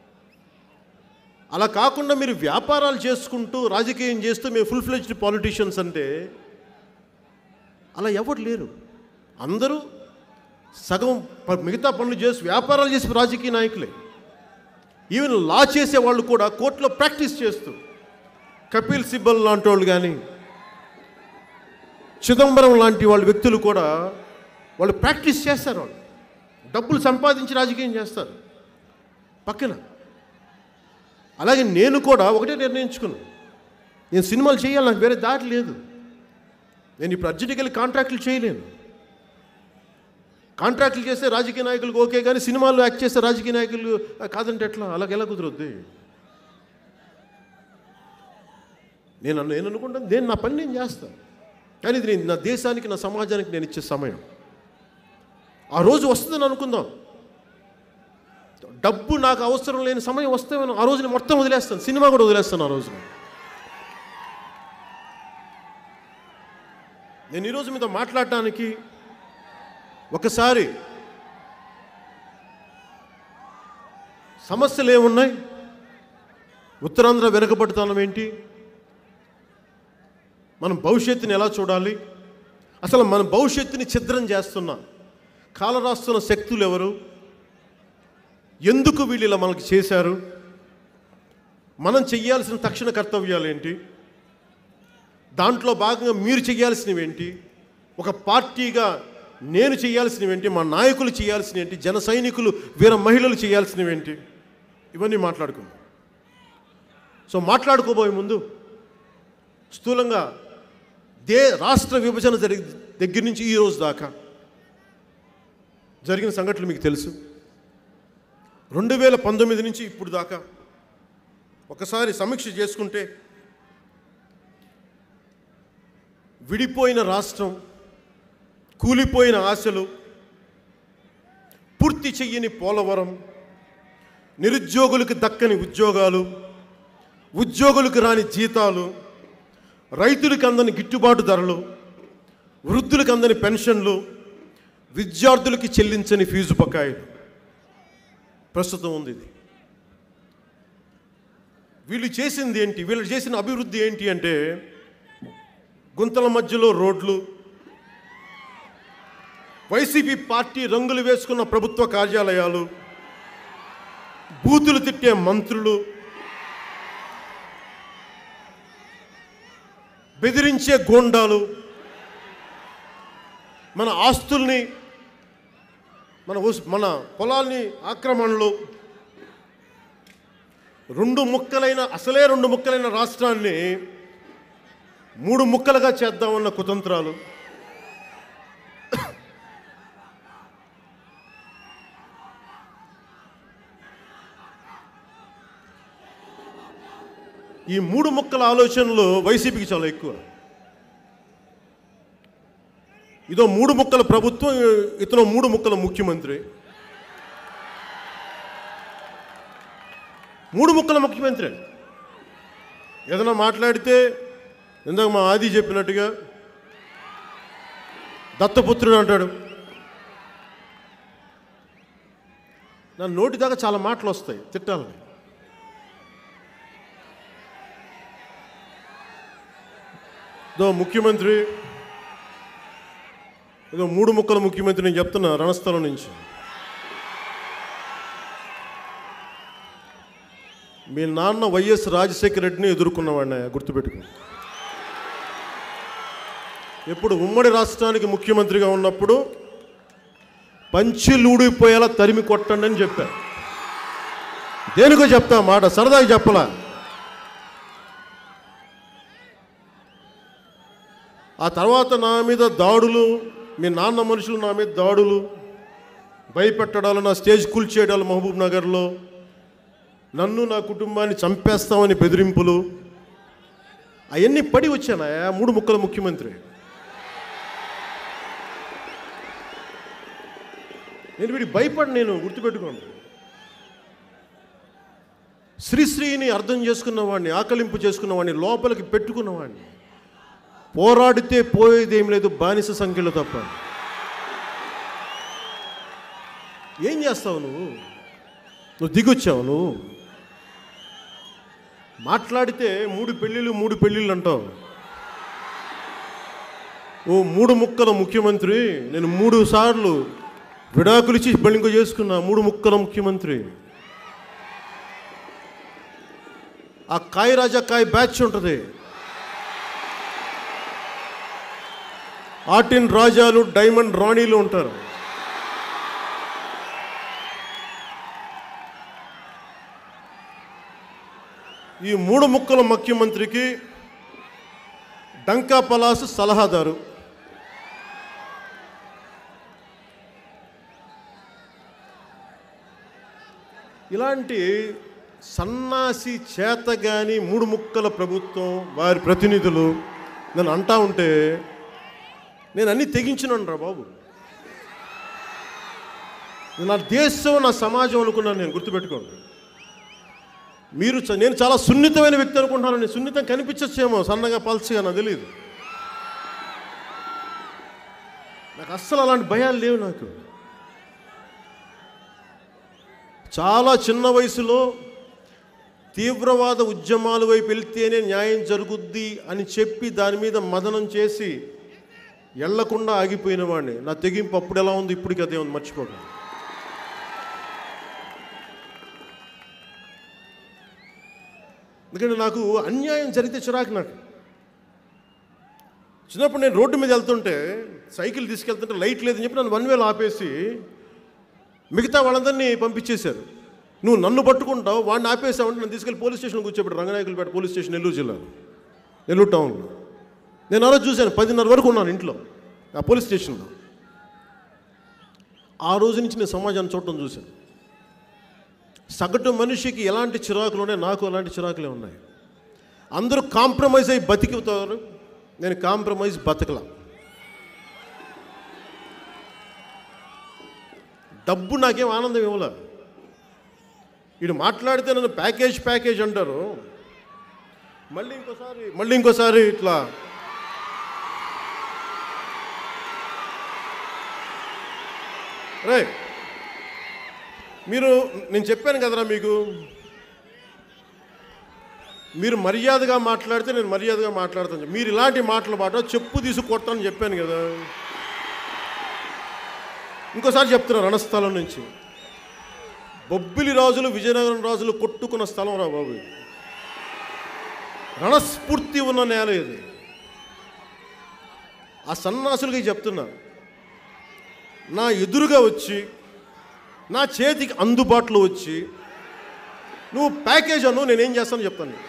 అలా కాకుండా మీరు వ్యాపారాలు చేసుకుంటూ రాజకీయం చేస్తూ మేము ఫుల్ ఫ్లెజ్డ్ పాలిటీషియన్స్ అంటే అలా ఎవరు లేరు అందరూ సగం ప- మిగతా పనులు చేసి వ్యాపారాలు చేసి రాజకీయ నాయకులే ఈవెన్ లా చేసే వాళ్ళు కూడా కోర్టులో ప్రాక్టీస్ చేస్తూ కపిల్ సిబ్బల్ లాంటి వాళ్ళు కానీ చిదంబరం లాంటి వాళ్ళ వ్యక్తులు కూడా వాళ్ళు ప్రాక్టీస్ చేస్తారు వాళ్ళు డబ్బులు సంపాదించి రాజకీయం చేస్తారు పక్కన అలాగే నేను కూడా ఒకటే నిర్ణయించుకున్నాను నేను సినిమాలు చేయాలి నాకు వేరే దారి లేదు నేను ఇప్పుడు అర్జెంట్కి వెళ్ళి కాంట్రాక్టులు చేయలేను కాంట్రాక్టులు చేస్తే రాజకీయ నాయకులకు ఓకే కానీ సినిమాల్లో యాక్ట్ చేస్తే రాజకీయ నాయకులు "ఆ, కాదంటే ఎట్లా అలాగ ఎలా కుదరొద్ది నేను అన్న- నేను అనుకుంటాను నేను నా పని నేను చేస్తాను కానీ ఇది నేను నా దేశానికి నా సమాజానికి నేను ఇచ్చే సమయం ఆ రోజు వస్తుందని అనుకుందాం డబ్బు నాకు అవసరం లేని సమయం వస్తే నేను ఆ రోజు నేను మొత్తం వదిలేస్తాను సినిమా కూడా వదిలేస్తాను ఆ రోజున నేను ఈరోజు మీతో మాట్లాడటానికి ఒకసారి సమస్యలు ఏమున్నాయి ఉత్తరాంధ్ర వెనుకబడుతానం ఏంటి మనం భవిష్యత్తుని ఎలా చూడాలి అసలు మన భవిష్యత్తుని ఛిద్రం చేస్తున్న కాలరాస్తున్న శక్తులు ఎవరు ఎందుకు వీళ్ళు ఇలా మనకి చేశారు మనం చెయ్యాల్సిన తక్షణ కర్తవ్యాలు ఏంటి దాంట్లో భాగంగా మీరు చేయాల్సినవి ఏంటి ఒక పార్టీగా నేను చేయాల్సినవి ఏంటి మా నాయకులు చేయాల్సినవి ఏంటి జన సైనికులు వీర మహిళలు చేయాల్సినవి ఏంటి ఇవన్నీ మాట్లాడుకుందాం సో మాట్లాడుకోబోయే ముందు స్థూలంగా దే రాష్ట్ర విభజన జరిగి దగ్గర నుంచి ఈ రోజు దాకా జరిగిన సంఘటనలు మీకు తెలుసు రెండు వేల పంతొమ్మిది నుంచి ఇప్పుడు దాకా ఒకసారి సమీక్ష చేసుకుంటే విడిపోయిన రాష్ట్రం కూలిపోయిన ఆశలు పూర్తి చెయ్యని పోలవరం నిరుద్యోగులకు దక్కని ఉద్యోగాలు ఉద్యోగులకు రాని జీతాలు రైతులకు అందని గిట్టుబాటు ధరలు వృద్ధులకు అందని పెన్షన్లు విద్యార్థులకి చెల్లించని ఫీజు బకాయిలు ప్రస్తుతం ఉంది ఇది వీళ్ళు చేసింది ఏంటి వీళ్ళు చేసిన అభివృద్ధి ఏంటి అంటే గుంతల మధ్యలో రోడ్లు వైసీపీ పార్టీ రంగులు వేసుకున్న ప్రభుత్వ కార్యాలయాలు బూతులు తిట్టే మంత్రులు బెదిరించే గోండాలు మన ఆస్తుల్ని మన ఉస్- మన పొలాల్ని ఆక్రమణలు రెండు ముక్కలైన అసలే రెండు ముక్కలైన రాష్ట్రాన్ని మూడు ముక్కలుగా చేద్దామన్న కుతంత్రాలు ఈ మూడు ముక్కల ఆలోచనలు వైసీపీకి చాలా ఎక్కువ ఇదో మూడు ముక్కల ప్రభుత్వం ఇతను మూడు ముక్కల ముఖ్యమంత్రి మూడు ముక్కల ముఖ్యమంత్రి ఏదైనా మాట్లాడితే ఇందాక మా ఆది చెప్పినట్టుగా దత్తపుత్రుడు అంటాడు నా నోటి దాకా చాలా మాటలు వస్తాయి తిట్టాలని ఇదో ముఖ్యమంత్రి ఇదో మూడు ముక్కల ముఖ్యమంత్రి నేను చెప్తున్నా రణస్థలం నుంచి మీ నాన్న వైఎస్ రాజశేఖర రెడ్డిని ఎదుర్కొన్నవాడిని గుర్తుపెట్టుకో ఎప్పుడు ఉమ్మడి రాష్ట్రానికి ముఖ్యమంత్రిగా ఉన్నప్పుడు పంచిలూడిపోయేలా తరిమి కొట్టండి అని చెప్పా దేనికో చెప్తా మాట సరదాగా చెప్పలా ఆ తర్వాత నా మీద దాడులు మీ నాన్న మనుషులు నా మీద దాడులు భయపెట్టడాలు నా స్టేజ్ కూల్చేయడాలు మహబూబ్ నగర్లో నన్ను నా కుటుంబాన్ని చంపేస్తామని బెదిరింపులు అవన్నీ పడి వచ్చాను ఆ మూడు ముక్కల ముఖ్యమంత్రి నేను వీడి భయపడి నేను గుర్తుపెట్టుకోండి శ్రీశ్రీని అర్థం చేసుకున్నవాడిని ఆకలింపు చేసుకున్నవాడిని లోపలికి పెట్టుకున్నవాడిని పోరాడితే పోయేదేం లేదు బానిస సంఖ్యలో తప్ప ఏం చేస్తావు నువ్వు నువ్వు దిగొచ్చావు నువ్వు మాట్లాడితే మూడు పెళ్ళిళ్ళు మూడు పెళ్ళిళ్ళు అంటావు ఓ మూడు ముక్కల ముఖ్యమంత్రి నేను మూడు సార్లు విడాకులు ఇచ్చి మళ్ళీ ఇంకో చేసుకున్నా మూడు ముక్కల ముఖ్యమంత్రి ఆ కాయ రాజా కాయ బ్యాచ్ ఉంటుంది ఆర్టిన్ రాజాలు డైమండ్ రాణీలు ఉంటారు ఈ మూడు ముక్కల ముఖ్యమంత్రికి డంకా పలాసు సలహాదారు ఇలాంటి సన్నాసి చేతగాని మూడు ముక్కల ప్రభుత్వం వారి ప్రతినిధులు నన్ను అంటా ఉంటే నేను అన్నీ తెగించినాను రా బాబు నేను నా దేశం నా సమాజం అనుకున్నాను నేను గుర్తుపెట్టుకోండి మీరు చ- నేను చాలా సున్నితమైన వ్యక్తి అనుకుంటున్నాను నేను సున్నితం కనిపించచ్చేమో సన్నగా పల్చగా నాకు తెలియదు నాకు అస్సలు అలాంటి భయాలు లేవు నాకు చాలా చిన్న వయసులో తీవ్రవాద ఉద్యమాల వైపు వెళ్తేనే న్యాయం జరుగుద్ది అని చెప్పి దాని మీద మదనం చేసి ఎళ్లకుండా ఆగిపోయిన వాడిని నా తెగింపు అప్పుడు ఎలా ఉంది ఇప్పటికి అదే ఉంది మర్చిపోకండి ఎందుకంటే నాకు అన్యాయం జరిగితే చిరాకు నాకు చిన్నప్పుడు నేను రోడ్డు మీద వెళ్తుంటే సైకిల్ తీసుకెళ్తుంటే లైట్ లేదని చెప్పి నన్ను వన్ వేలు ఆపేసి మిగతా వాళ్ళందరినీ పంపించేశారు నువ్వు నన్ను పట్టుకుంటావు వాడిని ఆపేసావంటే నన్ను తీసుకెళ్ళి పోలీస్ స్టేషన్ కూర్చోబెట్టి రంగనాయకులపేట పోలీస్ స్టేషన్ నెల్లూరు జిల్లాలో నెల్లూరు టౌన్లో నేను ఆ రోజు చూశాను పదిన్నర వరకు ఉన్నాను ఇంట్లో ఆ పోలీస్ స్టేషన్లో ఆ రోజు నుంచి నేను సమాజాన్ని చూడటం చూశాను సగటు మనిషికి ఎలాంటి చిరాకులు ఉన్నాయి నాకు అలాంటి చిరాకులే ఉన్నాయి అందరూ కాంప్రమైజ్ అయ్యి బతికితారు నేను కాంప్రమైజ్ బతకలా డబ్బు నాకేం ఆనందం ఇవ్వలే వీడు మాట్లాడితే నన్ను ప్యాకేజ్ ప్యాకేజ్ అంటారు మళ్ళీ ఇంకోసారి మళ్ళీ ఇంకోసారి ఇట్లా రే మీరు నేను చెప్పాను కదరా మీకు మీరు మర్యాదగా మాట్లాడితే నేను మర్యాదగా మాట్లాడతాను మీరు ఇలాంటి మాటలు మాట చెప్పు తీసి కొడతానని చెప్పాను కదా ఇంకోసారి చెప్తున్నా రణస్థలం నుంచి బొబ్బిలి రాజులు విజయనగరం రాజులు కొట్టుకున్న స్థలం రా బాబు ఇది. రణస్ఫూర్తి ఉన్న నేల ఇది ఆ సన్నాసులకి చెప్తున్నా నా ఎదురుగా వచ్చి నా చేతికి అందుబాటులో వచ్చి నువ్వు ప్యాకేజ్ అను నేనేం చేస్తాను చెప్తాను నీకు.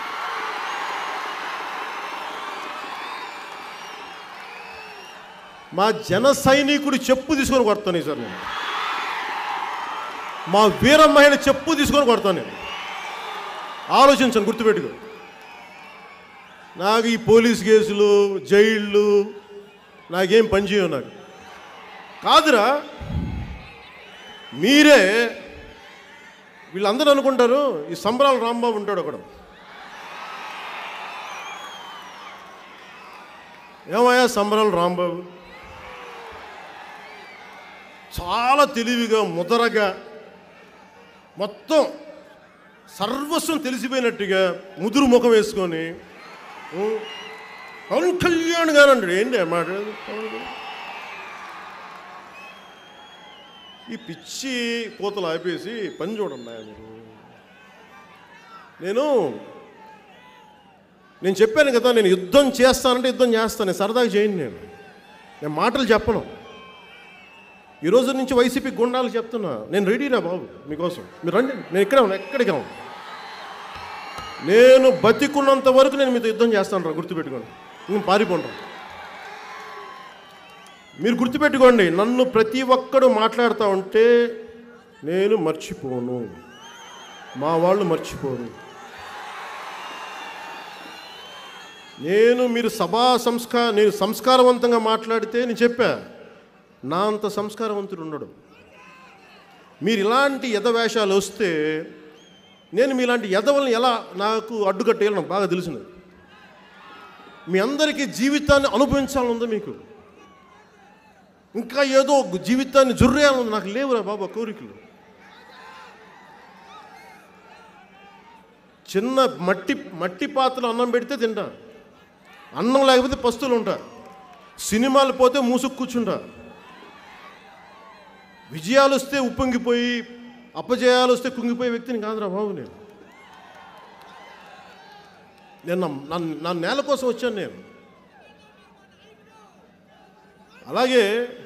మా జన సైనికుడు చెప్పు తీసుకొని కొడతాను సార్ నేను మా వీర మహిళ చెప్పు తీసుకొని కొడతాను నేను ఆలోచించను గుర్తుపెట్టుకో నాకు ఈ పోలీస్ కేసులు జైళ్ళు నాకేం పని చేయవు నాకు కాదురా మీరే వీళ్ళందరూ అనుకుంటారు ఈ సంబరాల రాంబాబు ఉంటాడు ఒకడు ఏమయ్యా సంబరాలు రాంబాబు చాలా తెలివిగా ముదరగా మొత్తం సర్వస్వం తెలిసిపోయినట్టుగా ముదురు ముఖం వేసుకొని ఉ, పవన్ కళ్యాణ్ గారు అంటాడు ఏంటి ఆ మాట పవన్ కళ్యాణ్. ఈ పిచ్చి కోతలు ఆపేసి పని చూడండి ఆయన మీరు నేను నేను చెప్పాను కదా నేను యుద్ధం చేస్తానంటే యుద్ధం చేస్తాను నేను సరదాగా చేయను నేను నేను మాటలు చెప్పను ఈ రోజు నుంచి వైసీపీ గుండాలు చెప్తున్నా నేను రెడీరా బాబు మీకోసం మీరు రండి నేను ఇక్కడే ఉన్నా ఎక్కడికి ఉన్నా నేను బతికున్నంత వరకు నేను మీతో యుద్ధం చేస్తాను రా గుర్తుపెట్టుకోండి నేను పారిపోండి మీరు గుర్తుపెట్టుకోండి నన్ను ప్రతి ఒక్కడు మాట్లాడుతూ ఉంటే నేను మర్చిపోను మా వాళ్ళు మర్చిపోరు నేను మీరు సభా సంస్కా నేను సంస్కారవంతంగా మాట్లాడితే నేను చెప్పా నా అంత సంస్కారవంతుడు ఉండడు మీరు ఇలాంటి యథవేషాలు వస్తే నేను మీలాంటి యదవల్ని ఎలా నాకు అడ్డుకట్టేయాలి నాకు బాగా తెలిసినది మీ అందరికీ జీవితాన్ని అనుభవించాలని ఉందా మీకు ఇంకా ఏదో ఒక జీవితాన్ని జుర్రేయాలని ఉంది నాకు లేవురా బాబా కోరికలు చిన్న మట్టి మట్టి పాత్రలో అన్నం పెడితే తింటా అన్నం లేకపోతే పస్తులు ఉంటా సినిమాలు పోతే మూసుకు కూర్చుంటా విజయాలు వస్తే ఉప్పొంగిపోయి అపజయాలు వస్తే కుంగిపోయే వ్యక్తిని కాదురా బాబు నేను నేను నా- నా నా నేల కోసం వచ్చాను నేను అలాగే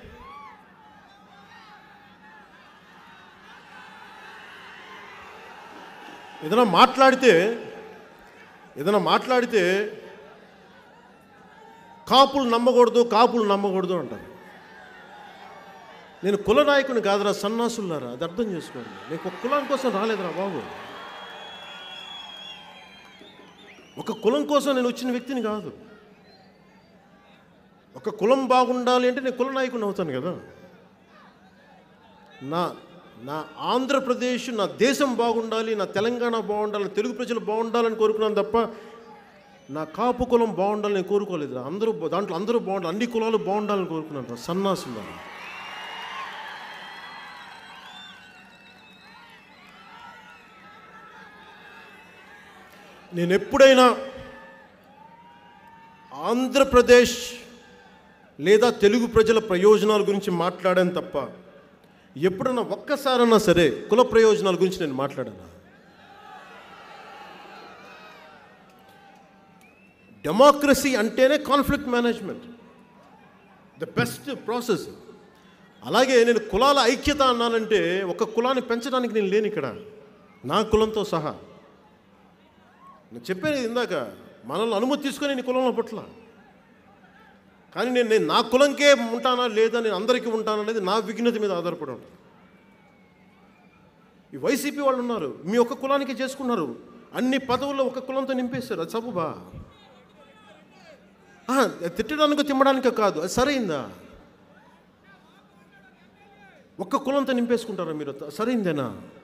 ఏదైనా మాట్లాడితే ఏదైనా మాట్లాడితే కాపులు నమ్మకూడదు కాపులు నమ్మకూడదు అంటారు నేను కుల నాయకుని కాదురా సన్నాసులారా అది అర్థం చేసుకోండి నేను ఒక కులం కోసం రాలేదురా బాబు ఒక కులం కోసం నేను వచ్చిన వ్యక్తిని కాదు ఒక కులం బాగుండాలి అంటే నేను కుల నాయకుని అవుతాను కదా నా నా ఆంధ్రప్రదేశ్ నా దేశం బాగుండాలి నా తెలంగాణ బాగుండాలి నా తెలుగు ప్రజలు బాగుండాలని కోరుకున్నాను తప్ప నా కాపు కులం బాగుండాలని నేను కోరుకోలేదు అందరూ బా- దాంట్లో అందరూ బాగుండాలి అన్ని కులాలు బాగుండాలని కోరుకున్నాను రా సన్నాసులు నేను ఎప్పుడైనా ఆంధ్రప్రదేశ్ లేదా తెలుగు ప్రజల ప్రయోజనాల గురించి మాట్లాడాను తప్ప ఎప్పుడన్నా ఒక్కసారన్నా సరే కుల ప్రయోజనాల గురించి నేను మాట్లాడాను డెమోక్రసీ అంటేనే conflict management the best process అలాగే నేను కులాల ఐక్యత అన్నానంటే ఒక కులాన్ని పెంచడానికి నేను లేను ఇక్కడ నా కులంతో సహా నేను చెప్పాను ఇందాక మనల్ని అనుమతి తీసుకొని నేను ఈ కులంలో పుట్ల కానీ నేను నేను నా కులంకే ఉంటానా లేదా నేను అందరికీ ఉంటానా అనేది నా విఘ్నత మీద ఆధారపడి ఉంటుంది ఈ వైసీపీ వాళ్ళు ఉన్నారు మీ ఒక్క కులానికి చేసుకున్నారు అన్ని పదవుల్లో ఒక కులంతో నింపేశారు అది సబుబా ఆ, తిట్టడానికో తిమ్మడానికో కాదు అది సరైందా ఒక్క కులంతో నింపేసుకుంటారా మీరు సరైందేనా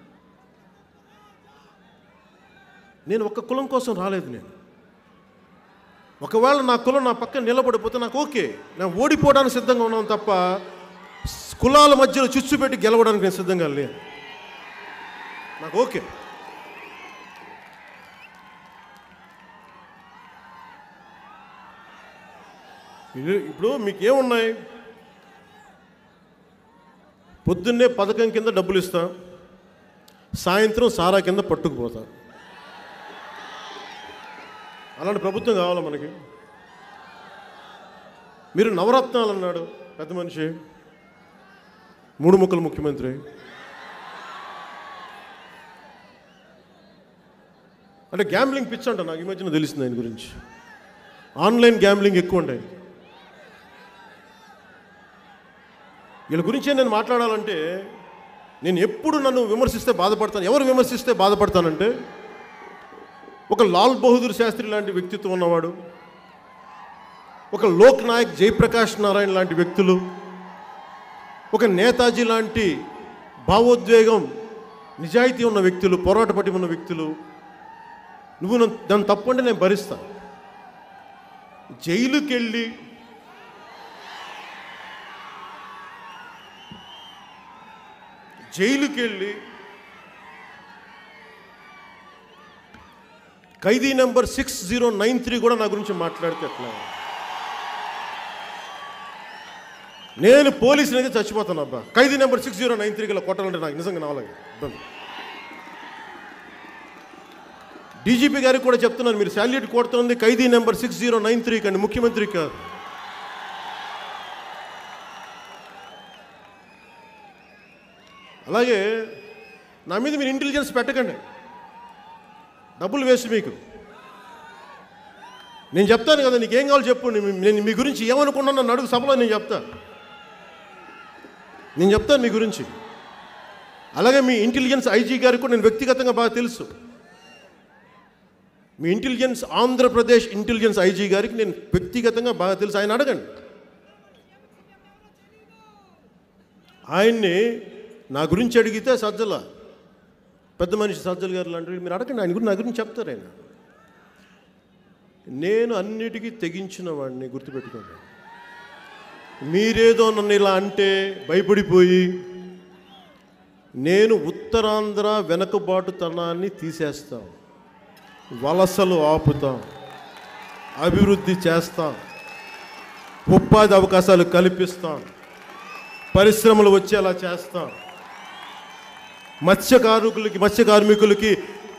నేను ఒక్క కులం కోసం రాలేదు నేను ఒకవేళ నా కులం నా పక్కన నిలబడిపోతే నాకు ఓకే నేను ఓడిపోవడానికి సిద్ధంగా ఉన్నాను తప్ప స్- కులాల మధ్యలో చుచ్చు పెట్టి గెలవడానికి నేను సిద్ధంగా లేను నాకు ఓకే ఇది- ఇప్పుడు మీకు ఏమున్నాయి పొద్దున్నే పథకం కింద డబ్బులు ఇస్తా సాయంత్రం సారా కింద పట్టుకుపోతా అలాంటి ప్రభుత్వం కావాలా మనకి మీరు నవరత్నాలు అన్నాడు పెద్ద మనిషి మూడు ముక్కలు ముఖ్యమంత్రి అంటే గ్యాంబ్లింగ్ పిచ్ అంట నాకు ఈ మధ్యన తెలిసింది ఆయన గురించి ఆన్లైన్ గ్యాంబ్లింగ్ ఎక్కువ ఉంటాయి వీళ్ళ గురించే నేను మాట్లాడాలంటే నేను ఎప్పుడు నన్ను విమర్శిస్తే బాధపడతాను ఎవరు విమర్శిస్తే బాధపడతానంటే ఒక లాల్ బహదూర్ శాస్త్రి లాంటి వ్యక్తిత్వం ఉన్నవాడు ఒక లోక్ నాయక్ జయప్రకాష్ నారాయణ లాంటి వ్యక్తులు ఒక నేతాజీ లాంటి భావోద్వేగం నిజాయితీ ఉన్న వ్యక్తులు పోరాట పటి ఉన్న వ్యక్తులు నువ్వు నన్ను- దాన్ని తప్పు అంటే నేను భరిస్తా జైలుకి వెళ్ళి జైలుకి వెళ్ళి ఖైదీ number six zero nine three కూడా నా గురించి మాట్లాడితే ఎట్లా నేను పోలీసుని అయితే చచ్చిపోతాను అబ్బా ఖైదీ number six zero nine three గల కొట్టాలంటే నాకు నిజంగా నావలాగా ఇబ్బంది డీజీపీ గారికి కూడా చెప్తున్నాను మీరు శాల్యూట్ కొడుతుంది ఖైదీ number six zero nine three కండి ముఖ్యమంత్రి కాదు అలాగే నా మీద మీరు ఇంటెలిజెన్స్ పెట్టకండి డబ్బులు వేస్ట్ మీకు నేను చెప్తాను కదా నీకేం కావాలో చెప్పు నేను- నేను మీ గురించి ఏమనుకున్నాను నన్ను అడుగు సభలో నేను చెప్తా నేను చెప్తాను మీ గురించి అలాగే మీ ఇంటెలిజెన్స్ ఐజీ గారికి కూడా నేను వ్యక్తిగతంగా బాగా తెలుసు మీ ఇంటెలిజెన్స్ ఆంధ్రప్రదేశ్ ఇంటెలిజెన్స్ ఐజీ గారికి నేను వ్యక్తిగతంగా బాగా తెలుసు ఆయన అడగండి ఆయన్ని నా గురించి అడిగితే సజ్జల పెద్ద మనిషి సజ్జల గారు లాంటి మీరు అడగండి ఆయన గురించి నా గురించి చెప్తారు ఆయన నేను అన్నిటికీ తెగించిన వాడిని గుర్తుపెట్టుకోండి మీరేదో నన్ను ఇలా అంటే భయపడిపోయి నేను ఉత్తరాంధ్ర వెనకబాటుతనాన్ని తీసేస్తాం వలసలు ఆపుతాం అభివృద్ధి చేస్తాం ఉపాధి అవకాశాలు కల్పిస్తాం పరిశ్రమలు వచ్చేలా చేస్తాం మత్స్య కార్మికులకి మత్స్య కార్మికులకి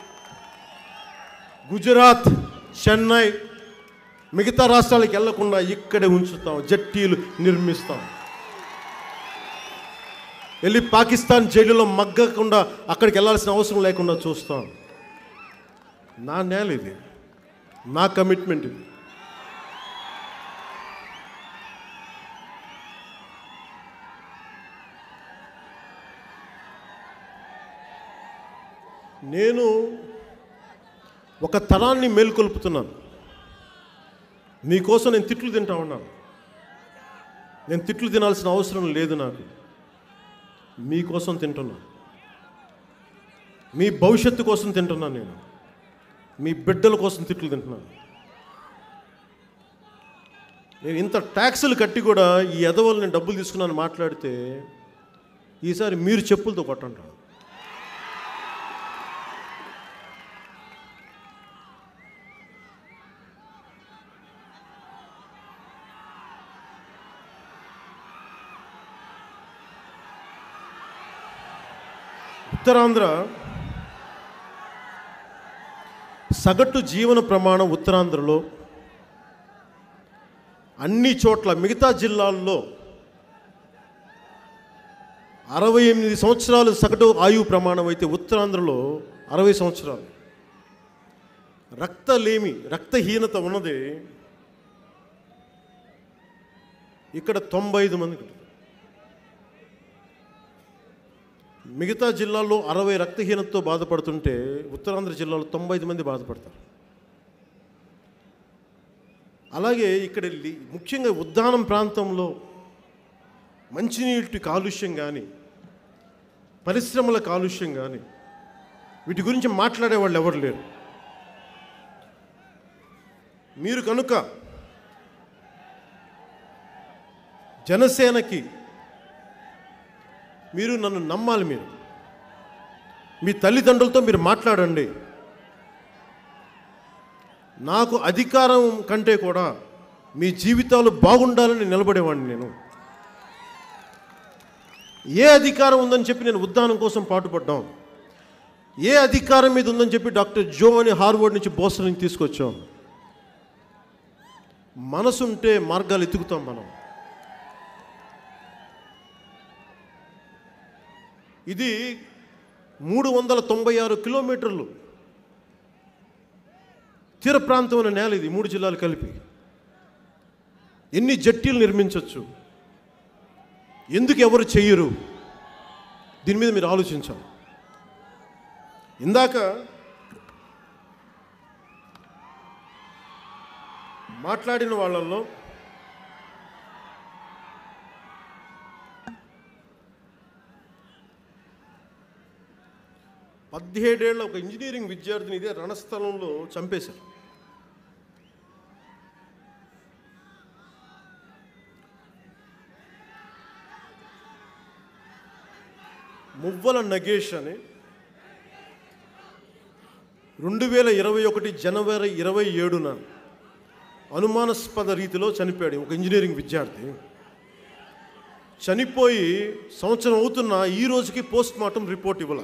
గుజరాత్ చెన్నై మిగతా రాష్ట్రాలకు వెళ్లకుండా ఇక్కడే ఉంచుతాం జట్టీలు నిర్మిస్తాం వెళ్ళి పాకిస్తాన్ జైలులో మగ్గకుండా అక్కడికి వెళ్ళాల్సిన అవసరం లేకుండా చూస్తాం నా నేల ఇది నా కమిట్మెంట్ ఇది నేను ఒక తరాన్ని మేల్కొల్పుతున్నాను మీకోసం నేను తిట్లు తింటా ఉన్నాను నేను తిట్లు తినాల్సిన అవసరం లేదు నాకు మీకోసం తింటున్నాను మీ భవిష్యత్తు కోసం తింటున్నాను నేను మీ బిడ్డల కోసం తిట్లు తింటున్నాను నేను ఇంత ట్యాక్సులు కట్టి కూడా ఈ ఎదవలు నేను డబ్బులు తీసుకున్నాను మాట్లాడితే ఈసారి మీరు చెప్పులతో కొట్టంటారు ఉత్తరాంధ్ర సగటు జీవన ప్రమాణం ఉత్తరాంధ్రలో అన్ని చోట్ల మిగతా జిల్లాల్లో అరవై ఎనిమిది సంవత్సరాలు సగటు ఆయువు ప్రమాణం అయితే ఉత్తరాంధ్రలో అరవై సంవత్సరాలు రక్తలేమి రక్తహీనత ఉన్నది ఇక్కడ తొంభై ఐదు మందికి మిగతా జిల్లాల్లో అరవై రక్తహీనతతో బాధపడుతుంటే ఉత్తరాంధ్ర జిల్లాలో తొంభై ఐదు మంది బాధపడతారు అలాగే ఇక్కడ లి- ముఖ్యంగా ఉద్దానం ప్రాంతంలో మంచినీటి కాలుష్యం కానీ పరిశ్రమల కాలుష్యం కానీ వీటి గురించి మాట్లాడే వాళ్ళు ఎవరు లేరు మీరు కనుక జనసేనకి మీరు నన్ను నమ్మాలి మీరు మీ తల్లిదండ్రులతో మీరు మాట్లాడండి నాకు అధికారం కంటే కూడా మీ జీవితాలు బాగుండాలని నిలబడేవాడిని నేను ఏ అధికారం ఉందని చెప్పి నేను ఉద్దానం కోసం పాటుపడ్డాం ఏ అధికారం మీద ఉందని చెప్పి డాక్టర్ జో అని హార్వర్డ్ నుంచి బోస్టన్ నుంచి తీసుకొచ్చాం మనసుంటే మార్గాలు ఎత్తుకుతాం మనం ఇది మూడు వందల తొంభై ఆరు కిలోమీటర్లు తీర ప్రాంతమైన నేల ఇది మూడు జిల్లాలు కలిపి ఎన్ని జట్టీలు నిర్మించవచ్చు ఎందుకు ఎవరు చెయ్యరు దీని మీద మీరు ఆలోచించాలి ఇందాక మాట్లాడిన వాళ్ళల్లో పదిహేడేళ్ల ఒక ఇంజనీరింగ్ విద్యార్థిని ఇదే రణస్థలంలో చంపేశారు మువ్వల నగేష్ అని రెండు వేల ఇరవై ఒకటి జనవరి ఇరవై ఏడున అనుమానాస్పద రీతిలో చనిపోయాడు ఒక ఇంజనీరింగ్ విద్యార్థి చనిపోయి సంవత్సరం అవుతున్న ఈ రోజుకి పోస్ట్ మార్టం రిపోర్ట్ ఇవ్వాల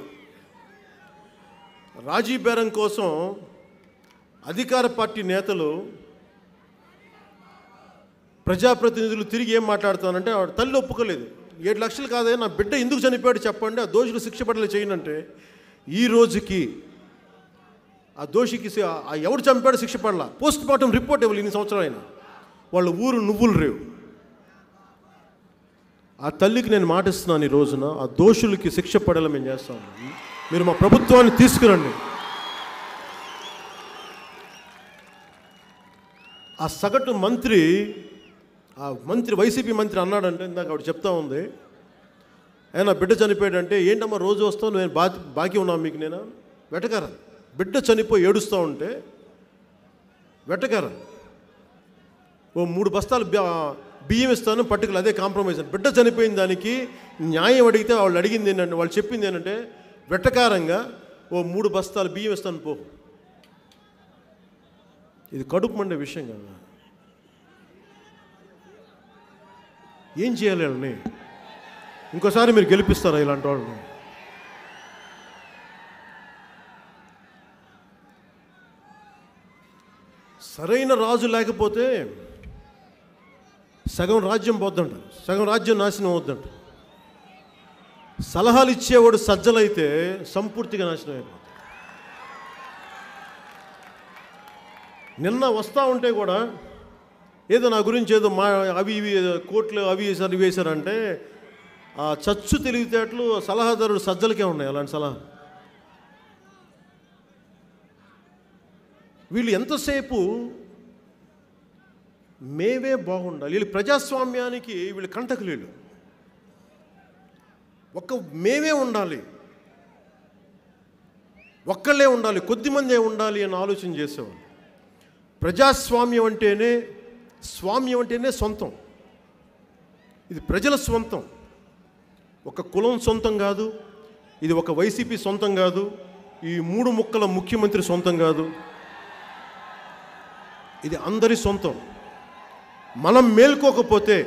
రాజీ బేరం కోసం అధికార పార్టీ నేతలు ప్రజాప్రతినిధులు తిరిగి ఏం మాట్లాడుతానంటే ఆవిడ తల్లి ఒప్పుకోలేదు ఏడు లక్షలు కాదే నా బిడ్డ ఎందుకు చనిపోయాడు చెప్పండి ఆ దోషులు శిక్ష పడలే చేయనంటే ఈ రోజుకి ఆ దోషికి శి- ఆ ఎవడు చంపాడు శిక్ష పడలా పోస్ట్ మార్టం రిపోర్ట్ ఇవ్వాలి ఇన్ని సంవత్సరాలైనా వాళ్ళ ఊరు నువ్వులు రేవు ఆ తల్లికి నేను మాటిస్తున్నాను ఈ రోజున ఆ దోషులకి శిక్ష పడేలా మేము చేస్తాం మీరు మా ప్రభుత్వాన్ని తీసుకురండి ఆ సగటు మంత్రి ఆ మంత్రి వైసీపీ మంత్రి అన్నాడంటే ఇందాక ఆవిడ చెప్తా ఉంది ఆయన బిడ్డ చనిపోయాడంటే ఏంటమ్మా రోజు వస్తావు నేను బా బాకీ ఉన్నాను మీకు నేను వెటకారం బిడ్డ చనిపోయి ఏడుస్తూ ఉంటే వెటకారం ఓ మూడు బస్తాలు బ్యా- బియ్యం ఇస్తాను పట్టుకులు అదే కాంప్రమైజ్ అని బిడ్డ చనిపోయిన దానికి న్యాయం అడిగితే వాళ్ళు అడిగింది ఏంటంటే వాళ్ళు చెప్పింది ఏంటంటే వెట్టకారంగా ఓ మూడు బస్తాలు బియ్యం ఇస్తాను పో ఇది కడుపు మండే విషయం కదా ఏం చేయాలి వాళ్ళని ఇంకోసారి మీరు గెలిపిస్తారా ఇలాంటి వాళ్ళని సరైన రాజు లేకపోతే సగం రాజ్యం పోద్దంట సగం రాజ్యం నాశనం అవుద్దంట సలహాలు ఇచ్చేవాడు సజ్జలైతే సంపూర్తిగా నాశనం అయిపోతుంది నిన్న వస్తూ ఉంటే కూడా ఏదో నా గురించి ఏదో మా అవి ఇవి ఏదో కోట్లు అవి వేసారు ఇవి వేశారంటే ఆ చచ్చు తెలివితేటలు సలహాదారుడు సజ్జలకే ఉన్నాయి అలాంటి సలహా వీళ్ళు ఎంతసేపు మేమే బాగుండాలి వీళ్ళు ప్రజాస్వామ్యానికి వీళ్ళు కంటకులీలు ఒక్క మేమే ఉండాలి ఒక్కళ్ళే ఉండాలి కొద్దిమందే ఉండాలి అని ఆలోచన చేసేవాళ్ళు ప్రజాస్వామ్యం అంటేనే స్వామ్యం అంటేనే సొంతం ఇది ప్రజల సొంతం ఒక కులం సొంతం కాదు ఇది ఒక వైసీపీ సొంతం కాదు ఈ మూడు ముక్కల ముఖ్యమంత్రి సొంతం కాదు ఇది అందరి సొంతం మనం మేల్కోకపోతే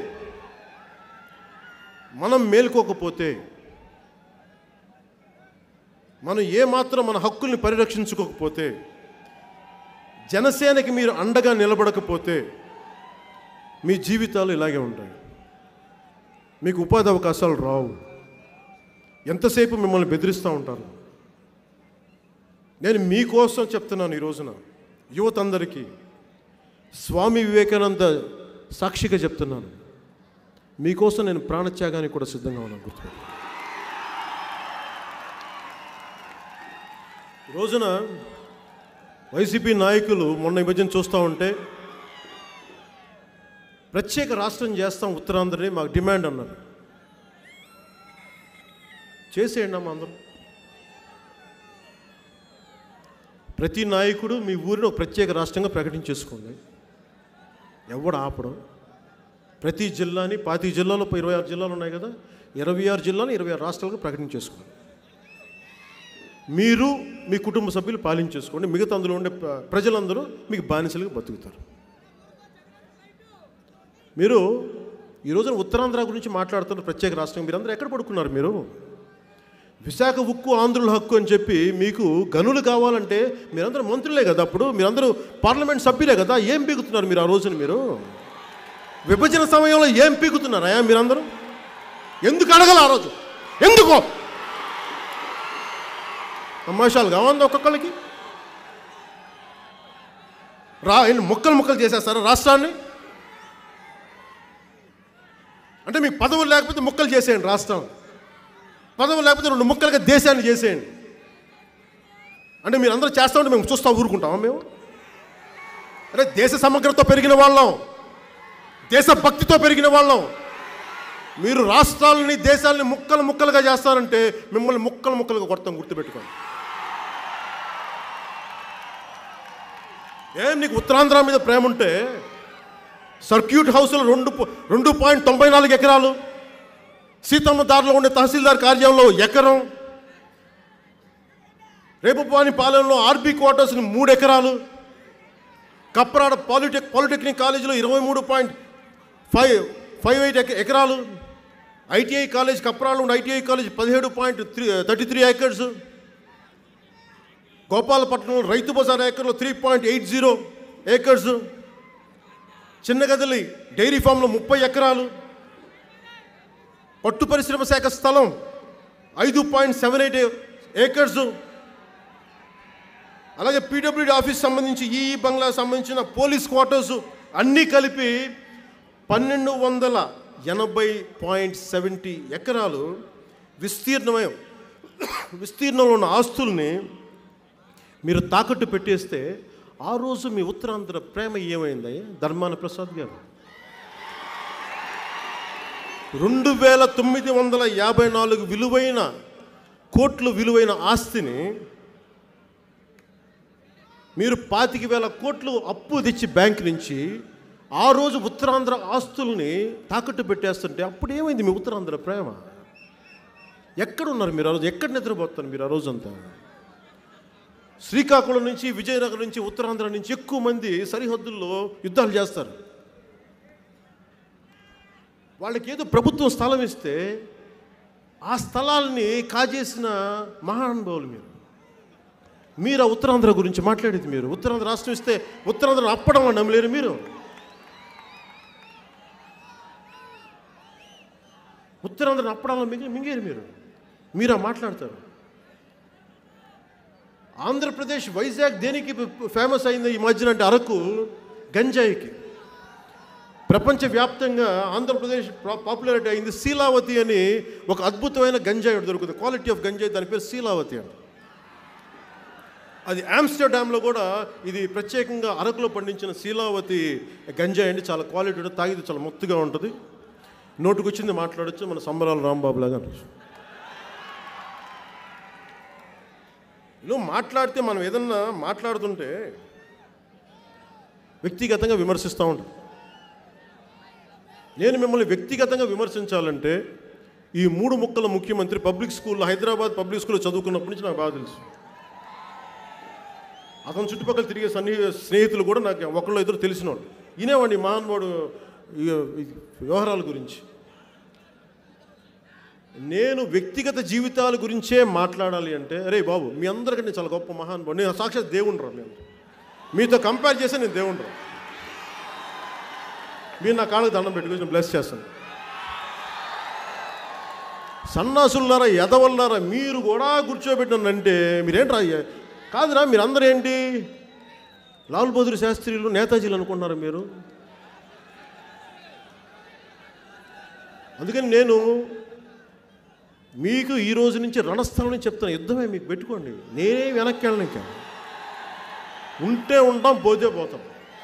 మనం మేల్కోకపోతే మనం ఏమాత్రం మన హక్కుల్ని పరిరక్షించుకోకపోతే జనసేనకి మీరు అండగా నిలబడకపోతే మీ జీవితాలు ఇలాగే ఉంటాయి మీకు ఉపాధి అవకాశాలు రావు ఎంతసేపు మిమ్మల్ని బెదిరిస్తూ ఉంటారు నేను మీకోసం చెప్తున్నాను ఈ రోజున యువత అందరికీ స్వామి వివేకానంద సాక్షిగా చెప్తున్నాను మీకోసం నేను ప్రాణత్యాగానికి కూడా సిద్ధంగా ఉన్నాను గుర్తుపెట్టు ఈ రోజున వైసీపీ నాయకులు మొన్న ఈ మధ్యన చూస్తూ ఉంటే ప్రత్యేక రాష్ట్రం చేస్తాం ఉత్తరాంధ్రని మాకు డిమాండ్ అన్నారు చేసేయండి అమ్మ అందరూ ప్రతి నాయకుడు మీ ఊరిని ఒక ప్రత్యేక రాష్ట్రంగా ప్రకటించేసుకోండి ఎవడు ఆపడం ప్రతి జిల్లాని పాతి జిల్లాలో ఇరవై ఆరు జిల్లాలు ఉన్నాయి కదా ఇరవై ఆరు జిల్లాలు ఇరవై ఆరు రాష్ట్రాలుగా ప్రకటించేసుకోండి మీరు మీ కుటుంబ సభ్యులు పాలించేసుకోండి మిగతా అందులో ఉండే ప్ర- ప్రజలందరూ మీకు బానిసలుగా బతుకుతారు మీరు ఈ రోజున ఉత్తరాంధ్ర గురించి మాట్లాడుతున్న ప్రత్యేక రాష్ట్రం మీరందరూ ఎక్కడ పడుకున్నారు మీరు విశాఖ ఉక్కు ఆంధ్రుల హక్కు అని చెప్పి మీకు గనులు కావాలంటే మీరందరూ మంత్రులే కదా అప్పుడు మీరందరూ పార్లమెంట్ సభ్యులే కదా ఏం పీకుతున్నారు మీరు ఆ రోజున మీరు విభజన సమయంలో ఏం పీకుతున్నారా మీరందరూ ఎందుకు అడగల ఆ రోజు ఎందుకో తమాషాలు కావాలి ఒక్కొక్కరికి రా ఎన్ని ముక్కలు ముక్కలు చేసేస్తారా రాష్ట్రాన్ని అంటే మీకు పదవులు లేకపోతే ముక్కలు చేసేయండి రాష్ట్రం పదవులు లేకపోతే రెండు ముక్కలుగా దేశాన్ని చేసేయండి అంటే మీరు అందరూ చేస్తా ఉంటే మేము చూస్తా ఊరుకుంటామా మేము అరే దేశ సమగ్రతో పెరిగిన వాళ్ళం దేశ భక్తితో పెరిగిన వాళ్ళం మీరు రాష్ట్రాలని దేశాలని ముక్కలు ముక్కలుగా చేస్తారంటే మిమ్మల్ని ముక్కలు ముక్కలుగా కొడతాం గుర్తుపెట్టుకోండి ఏం నీకు ఉత్తరాంధ్ర మీద ప్రేమ ఉంటే సర్క్యూట్ హౌస్లో రెండు ప- రెండు పాయింట్ తొంభై నాలుగు ఎకరాలు సీతమ్మ దారిలో ఉండే తహసీల్దార్ కార్యాలయంలో ఎకరం రేపుపాని పాలెంలో ఆర్బీ క్వార్టర్స్ని మూడు ఎకరాలు కప్రాడ పాలిటెక్ పాలిటెక్నిక్ కాలేజీలో ఇరవై మూడు పాయింట్ ఫైవ్ ఫైవ్ ఎయిట్ ఎకరాలు ఐటీఐ కాలేజ్ కప్రాలో ఉన్న ఐటీఐ కాలేజ్ పదిహేడు point three thirty three acres గోపాలపట్నంలో రైతు బజార్ ఏకర్లో three point eight zero acres చిన్నగదిలి డైరీ ఫామ్లో ముప్పై ఎకరాలు పట్టు పరిశ్రమ శాఖ స్థలం ఐదు పాయింట్ సెవెన్ ఎయిట్ ఏకర్స్ అలాగే పీడబ్ల్యూడి ఆఫీస్ సంబంధించి ఈ బంగ్లా సంబంధించిన పోలీస్ క్వార్టర్స్ అన్నీ కలిపి పన్నెండు వందల ఎనభై పాయింట్ సెవెంటీ ఎకరాలు విస్తీర్ణమై విస్తీర్ణంలో ఉన్న ఆస్తుల్ని మీరు తాకట్టు పెట్టేస్తే ఆ రోజు మీ ఉత్తరాంధ్ర ప్రేమ ఏమైంది ధర్మాన ప్రసాద్ గారు రెండు వేల తొమ్మిది వందల యాభై నాలుగు విలువైన కోట్లు viలువైన ఆస్తిని మీరు పాతిక వేల కోట్లు అప్పు తెచ్చి బ్యాంక్ నుంచి ఆ రోజు ఉత్తరాంధ్ర ఆస్తుల్ని తాకట్టు పెట్టేస్తుంటే అప్పుడు ఏమైంది మీ ఉత్తరాంధ్ర ప్రేమ ఎక్కడున్నారు మీరు ఆ రోజు ఎక్కడ నిద్రపోతారు మీరు ఆ రోజంతా శ్రీకాకుళం నుంచి విజయనగరం నుంచి ఉత్తరాంధ్ర నుంచి ఎక్కువ మంది సరిహద్దుల్లో యుద్ధాలు చేస్తారు వాళ్ళకి ఏదో ప్రభుత్వం స్థలం ఇస్తే ఆ స్థలాల్ని కాజేసిన మహానుభావులు మీరు మీరు ఆ ఉత్తరాంధ్ర గురించి మాట్లాడేది మీరు ఉత్తరాంధ్ర రాష్ట్రం ఇస్తే ఉత్తరాంధ్ర అప్పడం అని నమ్మలేరు మీరు ఉత్తరాంధ్ర అప్పడాలను మింగి మింగేరు మీరు మీరా మాట్లాడతారు ఆంధ్రప్రదేశ్ వైజాగ్ దేనికి ఫేమస్ అయింది ఈ మధ్యన అంటే అరకు గంజాయికి ప్రపంచవ్యాప్తంగా ఆంధ్రప్రదేశ్ పా- పాపులారిటీ అయింది శీలావతి అని ఒక అద్భుతమైన గంజాయి ఒకటి దొరుకుతుంది క్వాలిటీ ఆఫ్ గంజాయి దాని పేరు శీలావతి అంట అది ఆమ్స్టర్డామ్లో కూడా ఇది ప్రత్యేకంగా అరకులో పండించిన శీలావతి గంజాయి అండి చాలా క్వాలిటీ ఉంటుంది తాగితే చాలా మొత్తుగా ఉంటుంది నోటుకు వచ్చింది మాట్లాడొచ్చు మన సంబరాల రాంబాబు లాగా అనొచ్చు నువ్వు మాట్లాడితే మనం ఏదన్నా మాట్లాడుతుంటే వ్యక్తిగతంగా విమర్శిస్తూ ఉంటాం నేను మిమ్మల్ని వ్యక్తిగతంగా విమర్శించాలంటే ఈ మూడు ముక్కల ముఖ్యమంత్రి పబ్లిక్ స్కూల్లో హైదరాబాద్ పబ్లిక్ స్కూల్లో చదువుకున్నప్పటి నుంచి నాకు బాగా తెలుసు అతని చుట్టుపక్కల తిరిగే సన్ని స్నేహితులు కూడా నాకు ఒకళ్ళు ఇద్దరు తెలిసిన వాళ్ళు వినేవాడిని మహానుభావుడు ఈ ఈ వ్యవహారాల గురించి నేను వ్యక్తిగత జీవితాల గురించే మాట్లాడాలి అంటే అరే బాబు మీ అందరికీ నేను చాలా గొప్ప మహానుభావుడు నేను సాక్షాత్ దేవుణ్ణి రా మేము మీతో కంపేర్ చేస్తే నేను దేవుణ్ణి రా మీరు నా కాళ్ళకి దండం పెట్టుకొని నేను బ్లెస్ చేస్తాను సన్నాసులారా ఎదవల్లారా మీరు కూడా కూర్చోబెట్టినంటే మీరేంట్రా అయ్యా? కాదురా మీరు అందరూ ఏంటి లాల్ బహదూర్ శాస్త్రిలు నేతాజీలు అనుకుంటున్నారు మీరు అందుకని నేను మీకు ఈ రోజు నుంచి రణస్థలం నుంచి చెప్తాను యుద్ధమే మీకు పెట్టుకోండి నేనే వెనక్కి వెళ్ళను ఇంకా ఉంటే ఉంటాం పోతే పోతాం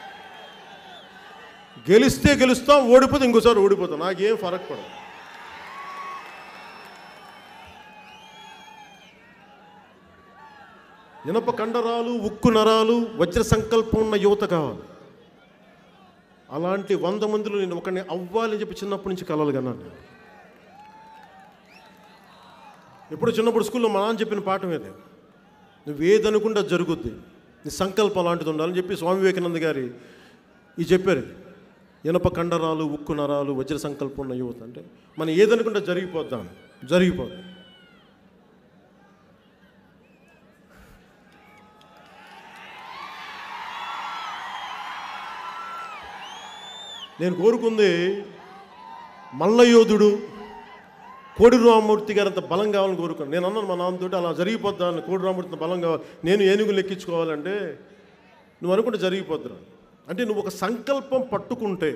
గెలిస్తే గెలుస్తాం ఓడిపోతే ఇంకోసారి ఓడిపోతాం నాకేం ఫరక్ పడదు ఇనప కండరాలు ఉక్కు నరాలు వజ్ర సంకల్పం ఉన్న యువత కావాలి అలాంటి వంద మందిలో నేను ఒకరిని అవ్వాలని చెప్పి చిన్నప్పటి నుంచి కలలు కన్నాను నేను. ఎప్పుడు చిన్నప్పుడు స్కూల్లో మా నాన్న చెప్పిన పాఠం ఏదే నువ్వు ఏదనుకుంటే అది జరుగుద్ది నీ సంకల్పం అలాంటిది ఉండాలని చెప్పి స్వామి వివేకానంద గారి ఇది చెప్పారు ఇది. ఇనప కండరాలు ఉక్కు నరాలు వజ్ర సంకల్పం ఉన్న యువత అంటే మనం ఏదనుకుంటే జరిగిపోద్దాం జరిగిపోద్ది నేను కోరుకుంది మల్లయోధుడు కోడి రామమూర్తి గారు అంత బలం కావాలని కోరుకున్నాను నేను అన్నాను మా నాన్నతోటి అలా జరిగిపోద్దాను కోడి రామమూర్తి అంత బలం కావాలి నేను ఏనుగులు ఎక్కించుకోవాలంటే నువ్వు అనుకుంటే జరిగిపోద్దురా అంటే నువ్వు ఒక సంకల్పం పట్టుకుంటే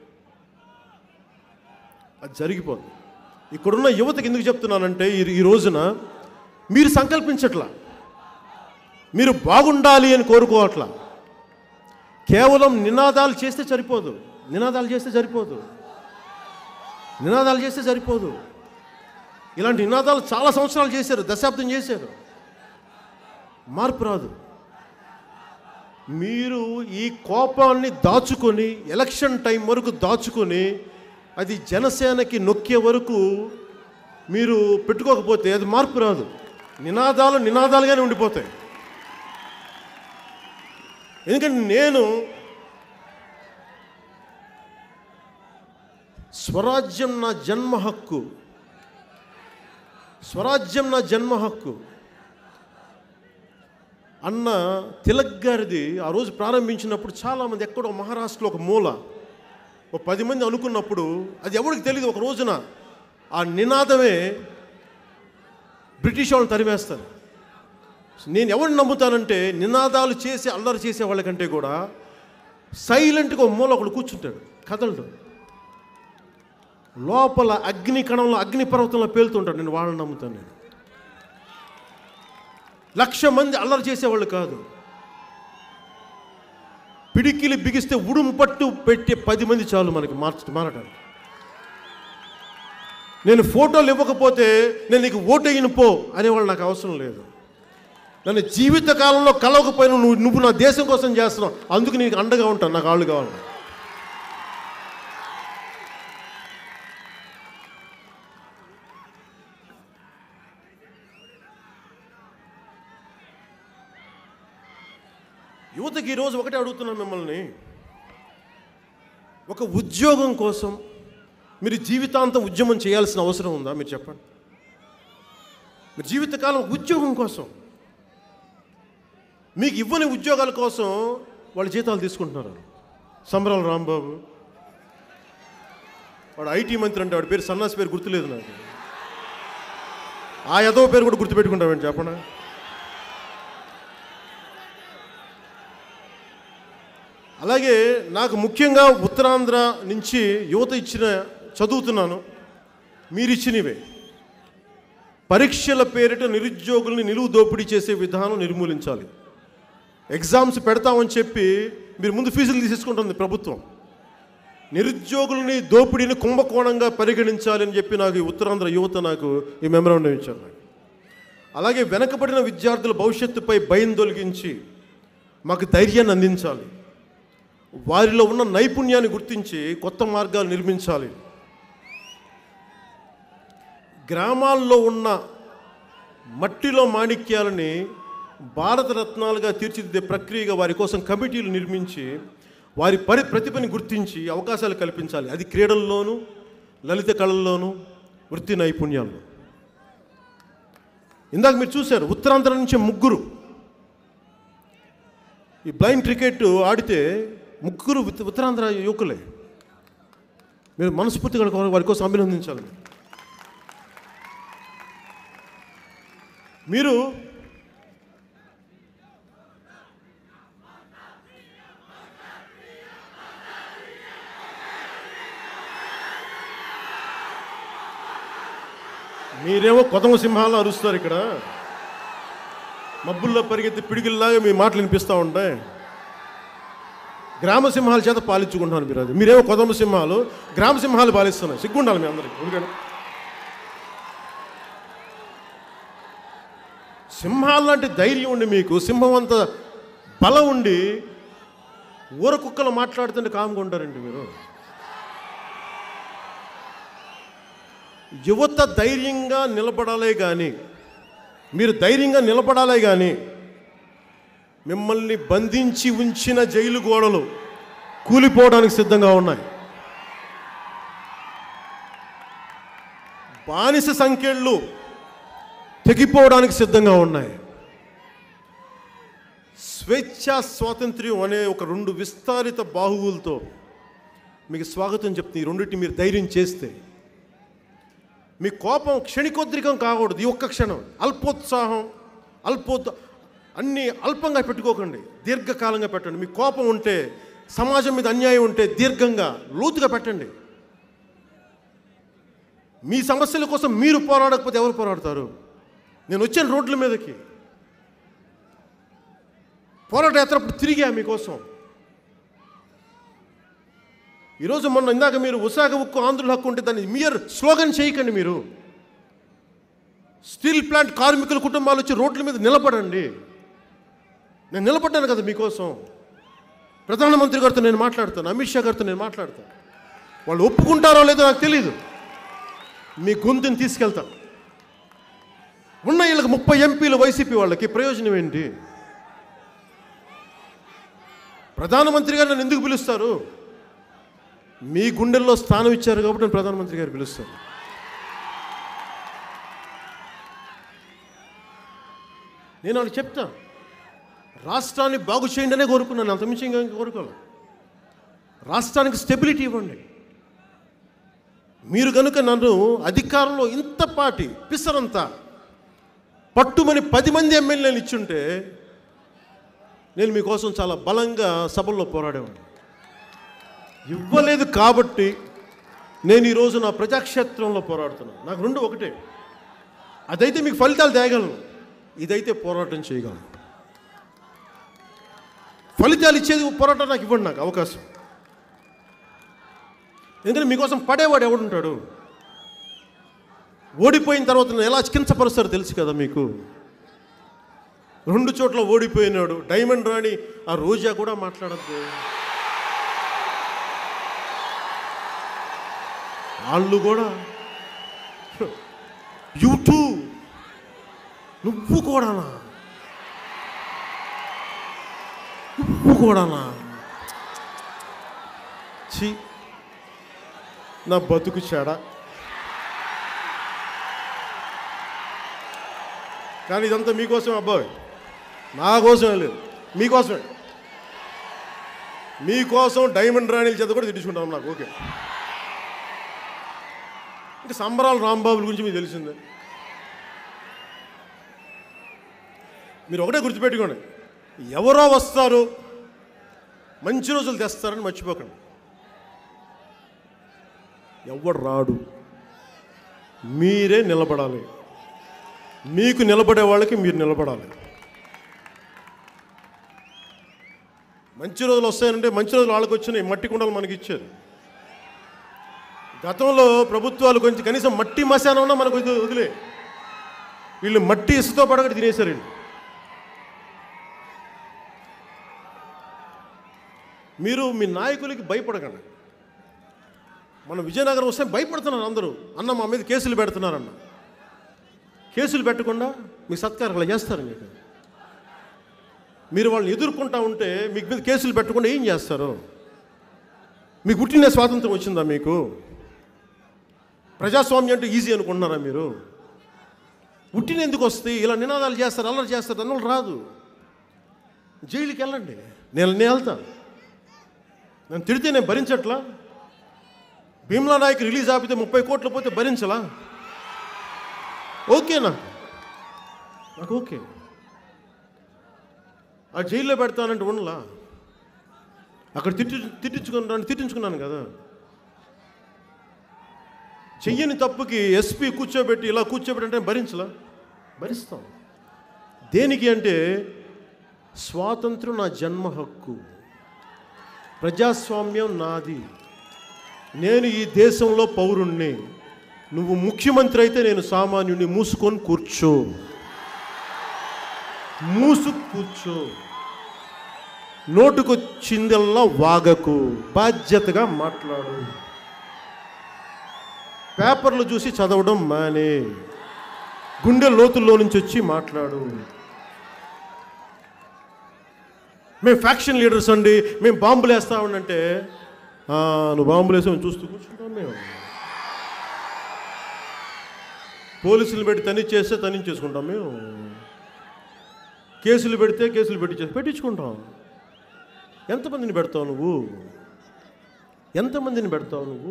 అది జరిగిపోద్ది ఇక్కడున్న యువతకి ఎందుకు చెప్తున్నానంటే ఈ ఈ రోజున మీరు సంకల్పించట్లా మీరు బాగుండాలి అని కోరుకోవట్లా కేవలం నినాదాలు చేస్తే సరిపోదు నినాదాలు చేస్తే సరిపోదు నినాదాలు చేస్తే సరిపోదు ఇలాంటి నినాదాలు చాలా సంవత్సరాలు చేశారు దశాబ్దం చేశారు మార్పు రాదు మీరు ఈ కోపాన్ని దాచుకొని ఎలక్షన్ టైం వరకు దాచుకొని అది జనసేనకి నొక్కే వరకు మీరు పెట్టుకోకపోతే అది మార్పు రాదు నినాదాలు నినాదాలుగానే ఉండిపోతాయి ఎందుకంటే నేను స్వరాజ్యం నా జన్మ హక్కు స్వరాజ్యం నా జన్మ హక్కు అన్న తిలక్ గారిది ఆ రోజు ప్రారంభించినప్పుడు చాలామంది ఎక్కడో మహారాష్ట్రలో ఒక మూల ఒక పది మంది అనుకున్నప్పుడు అది ఎవరికి తెలియదు ఒక రోజున ఆ నినాదమే బ్రిటిష్ వాళ్ళని తరిమేస్తారు నేను ఎవరిని నమ్ముతానంటే నినాదాలు చేసి అల్లరి చేసే వాళ్ళకంటే కూడా సైలెంట్గా ఒక మూల ఒకడు కూర్చుంటాడు కదలడు లోపల అగ్ని కణంలో అగ్ని పర్వతంలో పేలుతుంటాడు నేను వాళ్ళని నమ్ముతాను నేను లక్ష మంది అల్లరి చేసేవాళ్ళు కాదు పిడికిలి బిగిస్తే ఉడుము పట్టు పెట్టే పది మంది చాలు మనకి మార్చ మారటానికి నేను ఫోటోలు ఇవ్వకపోతే నేను నీకు ఓటు వేయను పో అనేవాళ్ళు నాకు అవసరం లేదు నన్ను జీవిత కాలంలో కలవకపోయినా నువ్వు నువ్వు నా దేశం కోసం చేస్తున్నావు అందుకు నీకు అండగా ఉంటాను నాకు ఆళ్ళు కావాలి యువతకి ఈరోజు ఒకటే అడుగుతున్నాను మిమ్మల్ని ఒక ఉద్యోగం కోసం మీరు జీవితాంతం ఉద్యమం చేయాల్సిన అవసరం ఉందా మీరు చెప్పండి మీరు జీవితకాలం ఒక ఉద్యోగం కోసం మీకు ఇవ్వని ఉద్యోగాల కోసం వాళ్ళ జీతాలు తీసుకుంటున్నారు సంబరాల రాంబాబు వాడు ఐటీ మంత్రి అంటే వాడి పేరు సన్నాసి పేరు గుర్తులేదు నాకు ఆ యదవ పేరు కూడా గుర్తుపెట్టుకుంటామండి చెప్పండి అలాగే నాకు ముఖ్యంగా ఉత్తరాంధ్ర నుంచి యువత ఇచ్చిన చదువుతున్నాను మీరు ఇచ్చినవే పరీక్షల పేరిట నిరుద్యోగుల్ని నిలువు దోపిడీ చేసే విధానం నిర్మూలించాలి ఎగ్జామ్స్ పెడతామని చెప్పి మీరు ముందు ఫీజులు తీసేసుకుంటుంది ప్రభుత్వం నిరుద్యోగులని దోపిడీని కుంభకోణంగా పరిగణించాలి అని చెప్పి నాకు ఈ ఉత్తరాంధ్ర యువత నాకు ఈ మెమరాండం ఇచ్చారు నాకు అలాగే వెనకబడిన విద్యార్థుల భవిష్యత్తుపై భయం తొలగించి మాకు ధైర్యాన్ని అందించాలి వారిలో ఉన్న నైపుణ్యాన్ని గుర్తించి కొత్త మార్గాలు నిర్మించాలి గ్రామాల్లో ఉన్న మట్టిలో మాణిక్యాలని భారత రత్నాలుగా తీర్చిదిద్దే ప్రక్రియగా వారి కోసం కమిటీలు నిర్మించి వారి పరి ప్రతిభని గుర్తించి అవకాశాలు కల్పించాలి అది క్రీడల్లోనూ లలిత కళల్లోనూ వృత్తి నైపుణ్యాల్లో ఇందాక మీరు చూశారు ఉత్తరాంధ్ర నుంచి ముగ్గురు ఈ బ్లైండ్ క్రికెట్ ఆడితే ముగ్గురు ఉత్- ఉత్తరాంధ్ర యువకులే మీరు మనస్ఫూర్తిగా వారి కోసం అభినందించాలి మీరు. మీరు మీరేమో కొతమ సింహాలు అరుస్తారు ఇక్కడ మబ్బుల్లో పరిగెత్తి పిడిగిల్లాగా మీ మాటలు వినిపిస్తూ ఉంటాయి గ్రామ సింహాల చేత పాలించుకుంటున్నాను మీరు అది మీరేమో కొదమ సింహాలు గ్రామ సింహాలు పాలిస్తున్నాయి సిగ్గుండాలి మీ అందరికి ఎందుకంటే సింహాల లాంటి ధైర్యం ఉండి మీకు సింహం అంత బలం ఉండి ఊర కుక్కలు మాట్లాడుతుంటే కామ్గా ఉంటారండి మీరు యువత ధైర్యంగా నిలబడాలే కానీ మీరు ధైర్యంగా నిలబడాలే కానీ మిమ్మల్ని బంధించి ఉంచిన జైలు గోడలు కూలిపోవడానికి సిద్ధంగా ఉన్నాయి బానిస సంఖ్యలు తెగిపోవడానికి సిద్ధంగా ఉన్నాయి స్వేచ్ఛా స్వాతంత్ర్యం అనే ఒక రెండు విస్తారిత బాహువులతో మీకు స్వాగతం చెప్తుంది ఈ రెండింటిని మీరు ధైర్యం చేస్తే మీ కోపం క్షణికోద్రికం కాకూడదు ఈ ఒక్క క్షణం అల్పోత్సాహం అల్పోత్ అన్నీ అల్పంగా పెట్టుకోకండి దీర్ఘకాలంగా పెట్టండి మీ కోపం ఉంటే సమాజం మీద అన్యాయం ఉంటే దీర్ఘంగా లోతుగా పెట్టండి మీ సమస్యల కోసం మీరు పోరాడకపోతే ఎవరు పోరాడతారు నేను వచ్చాను రోడ్ల మీదకి పోరాట యాత్రప్పుడు తిరిగా మీకోసం ఈరోజు మొన్న ఇందాక మీరు ఉసాగ ఉక్కు ఆంధ్రుల హక్కు ఉంటే దాన్ని మియర్ స్లోగన్ చేయకండి మీరు స్టీల్ ప్లాంట్ కార్మికుల కుటుంబాలు వచ్చి రోడ్ల మీద నిలబడండి నేను నిలబడ్డాను కదా మీకోసం ప్రధానమంత్రి గారితో నేను మాట్లాడతాను అమిత్ షా గారితో నేను మాట్లాడతాను వాళ్ళు ఒప్పుకుంటారో లేదో నాకు తెలియదు మీ గొంతుని తీసుకెళ్తా ఉన్న వీళ్ళకి ముప్పై ఎంపీలు వైసీపీ వాళ్ళకి ప్రయోజనం ఏంటి ప్రధానమంత్రి గారు నన్ను ఎందుకు పిలుస్తారు మీ గుండెల్లో స్థానం ఇచ్చారు కాబట్టి నేను ప్రధానమంత్రి గారు పిలుస్తాను నేను వాళ్ళకి చెప్తా రాష్ట్రాన్ని బాగు చేయండి అనే కోరుకున్నాను అంతమించి ఇంకా కోరుకోవాలి రాష్ట్రానికి స్టెబిలిటీ ఇవ్వండి మీరు కనుక నన్ను అధికారంలో ఇంత పాటి పిసరంతా పట్టుమని పది మంది ఎమ్మెల్యేలు ఇచ్చుంటే నేను మీకోసం చాలా బలంగా సభల్లో పోరాడేవాడిని ఇవ్వలేదు కాబట్టి నేను ఈరోజు నా ప్రజాక్షేత్రంలో పోరాడుతున్నాను నాకు రెండు ఒకటే అదైతే మీకు ఫలితాలు తేగలను ఇదైతే పోరాటం చేయగలను ఫలితాలు ఇచ్చేది పోరాటం నాకు ఇవ్వండి నాకు అవకాశం ఎందుకంటే మీకోసం పడేవాడు ఎవడుంటాడు ఓడిపోయిన తర్వాత నన్ను ఎలా కించపరుస్తారో తెలుసు కదా మీకు రెండు చోట్ల ఓడిపోయినాడు డైమండ్ రాణి ఆ రోజా కూడా మాట్లాడద్దు వాళ్ళు కూడా యూటూ నువ్వు కూడానా నువ్వు కూడానా ఛీ నా బతుకు చెడ కానీ ఇదంతా మీకోసం అబ్బాయి నా కోసమే లేదు మీకోసమే మీకోసం డైమండ్ రాణిల చేత కూడా తిట్టించుకుంటాం నాకు ఓకే ఇంకా సంబరాలు రాంబాబుల గురించి మీకు తెలిసిందే మీరు ఒకటే గుర్తుపెట్టుకోండి ఎవరో వస్తారు మంచి రోజులు తెస్తారని మర్చిపోకండి ఎవడు రాడు మీరే నిలబడాలి మీకు నిలబడే వాళ్ళకి మీరు నిలబడాలి మంచి రోజులు వస్తాయంటే మంచి రోజులు వాళ్ళకి వచ్చినాయి మట్టి కుండలు మనకి ఇచ్చారు గతంలో ప్రభుత్వాలు కొంచెం కనీసం మట్టి మశానం ఉన్నా మనకు వదిలే- వదిలే వీళ్ళు మట్టి ఇసుతో పడగట్టి తినేశారండి మీరు మీ నాయకులకి భయపడకండి మన విజయనగరం వస్తే భయపడుతున్నారు అందరూ అన్న మా మీద కేసులు పెడుతున్నారన్న కేసులు పెట్టకుండా మీ సత్కారాలు చేస్తారు మీకు మీరు వాళ్ళని ఎదుర్కొంటా ఉంటే మీకు మీద కేసులు పెట్టకుండా ఏం చేస్తారు మీకు పుట్టిన స్వాతంత్రం వచ్చిందా మీకు ప్రజాస్వామ్యం అంటే ఈజీ అనుకుంటున్నారా మీరు పుట్టిన ఎందుకు వస్తాయి ఇలా నినాదాలు చేస్తారు అల్లరి చేస్తారు అన్నోళ్ళు రాదు జైలుకి వెళ్ళండి నేను నేను వెళ్తా నేను తిడితే నేను భరించట్లా భీమ్లా నాయక్ రిలీజ్ ఆపితే ముప్పై కోట్లు పోతే భరించలా ఓకే నాకు నాకు ఓకే ఆ జైల్లో పెడతానంటే ఉండలా అక్కడ తిట్టి తిట్టించుకున్నాను తిట్టించుకున్నాను కదా చెయ్యని తప్పుకి ఎస్పీ కూర్చోబెట్టి ఇలా కూర్చోబెట్టి అంటే భరించలా భరిస్తాం దేనికి అంటే స్వాతంత్రం నా జన్మ హక్కు ప్రజాస్వామ్యం నాది నేను ఈ దేశంలో పౌరుణ్ణి నువ్వు ముఖ్యమంత్రి అయితే నేను సామాన్యుడిని మూసుకొని కూర్చో మూసు కూర్చో నోటుకొచ్చిందల్లా వాగకు బాధ్యతగా మాట్లాడు పేపర్లు చూసి చదవడం మానే గుండె లోతుల్లో నుంచి వచ్చి మాట్లాడు మేము ఫ్యాక్షన్ లీడర్స్ అండి మేము బాంబులు వేస్తామంటే "ఆ, నువ్వు బాంబులు వేసావు చూస్తూ కూర్చుంటాం మేము పోలీసులు పెట్టి తనిచ్చేస్తే తనించేసుకుంటాం మేము కేసులు పెడితే కేసులు పెట్టి పెట్టించుకుంటాం ఎంతమందిని పెడతావు నువ్వు ఎంతమందిని పెడతావు నువ్వు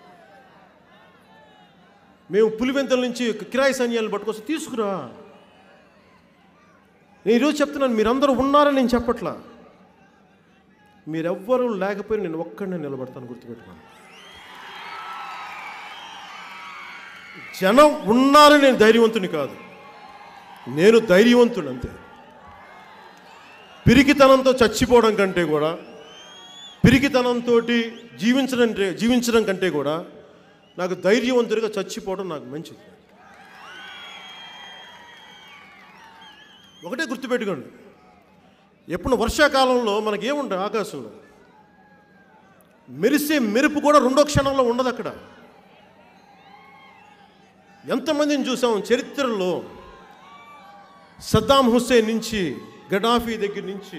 మేము పులివెంతల నుంచి కిరాయి సైన్యాలు పట్టుకొస్తే తీసుకురా నేను ఈరోజు చెప్తున్నాను మీరందరూ ఉన్నారని నేను చెప్పట్లా మీరెవ్వరూ లేకపోయినా నేను ఒక్కడినే నిలబడతాను గుర్తుపెట్టుకోండి జనం ఉన్నారని నేను ధైర్యవంతుని కాదు నేను ధైర్యవంతుడు అంతే పిరికితనంతో చచ్చిపోవడం కంటే కూడా పిరికితనంతో జీవించడం జీవించడం కంటే కూడా నాకు ధైర్యవంతుడిగా చచ్చిపోవడం నాకు మంచిది ఒకటే గుర్తుపెట్టుకోండి ఎప్పుడు వర్షాకాలంలో మనకి ఏముండదు ఆకాశంలో మెరిసే మెరుపు కూడా రెండో క్షణంలో ఉండదు అక్కడ ఎంతమందిని చూసాం చరిత్రలో సద్దాం హుస్సేన్ నుంచి గడాఫీ దగ్గర నుంచి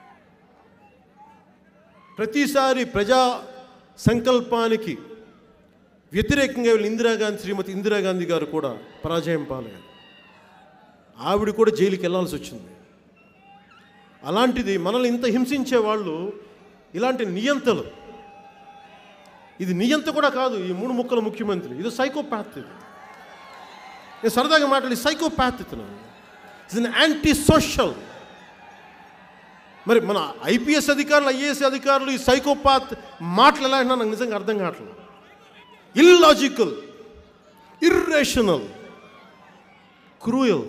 ప్రతిసారి ప్రజా సంకల్పానికి వ్యతిరేకంగా వెళ్ళిన ఇందిరాగాంధీ శ్రీమతి ఇందిరాగాంధీ గారు కూడా పరాజయం పాలయ్యారు ఆవిడ కూడా జైలుకి వెళ్ళాల్సి వచ్చింది అలాంటిది మనల్ని ఇంత హింసించే వాళ్ళు ఇలాంటి నియంతలు ఇది నియంత కూడా కాదు ఈ మూడు ముక్కల ముఖ్యమంత్రి ఇది సైకోపాత్ ఇది నేను సరదాగా మాట్లాడి సైకోపాత్ ఇతను ఇస్ యాంటీ సోషల్ మరి మన ఐపీఎస్ అధికారులు ఐఏఎస్ అధికారులు ఈ సైకోపాత్ మాటలు ఎలా అంటున్నా నాకు నిజంగా అర్థం కావట్లేదు ఇల్లాజికల్ ఇర్రేషనల్ క్రూయల్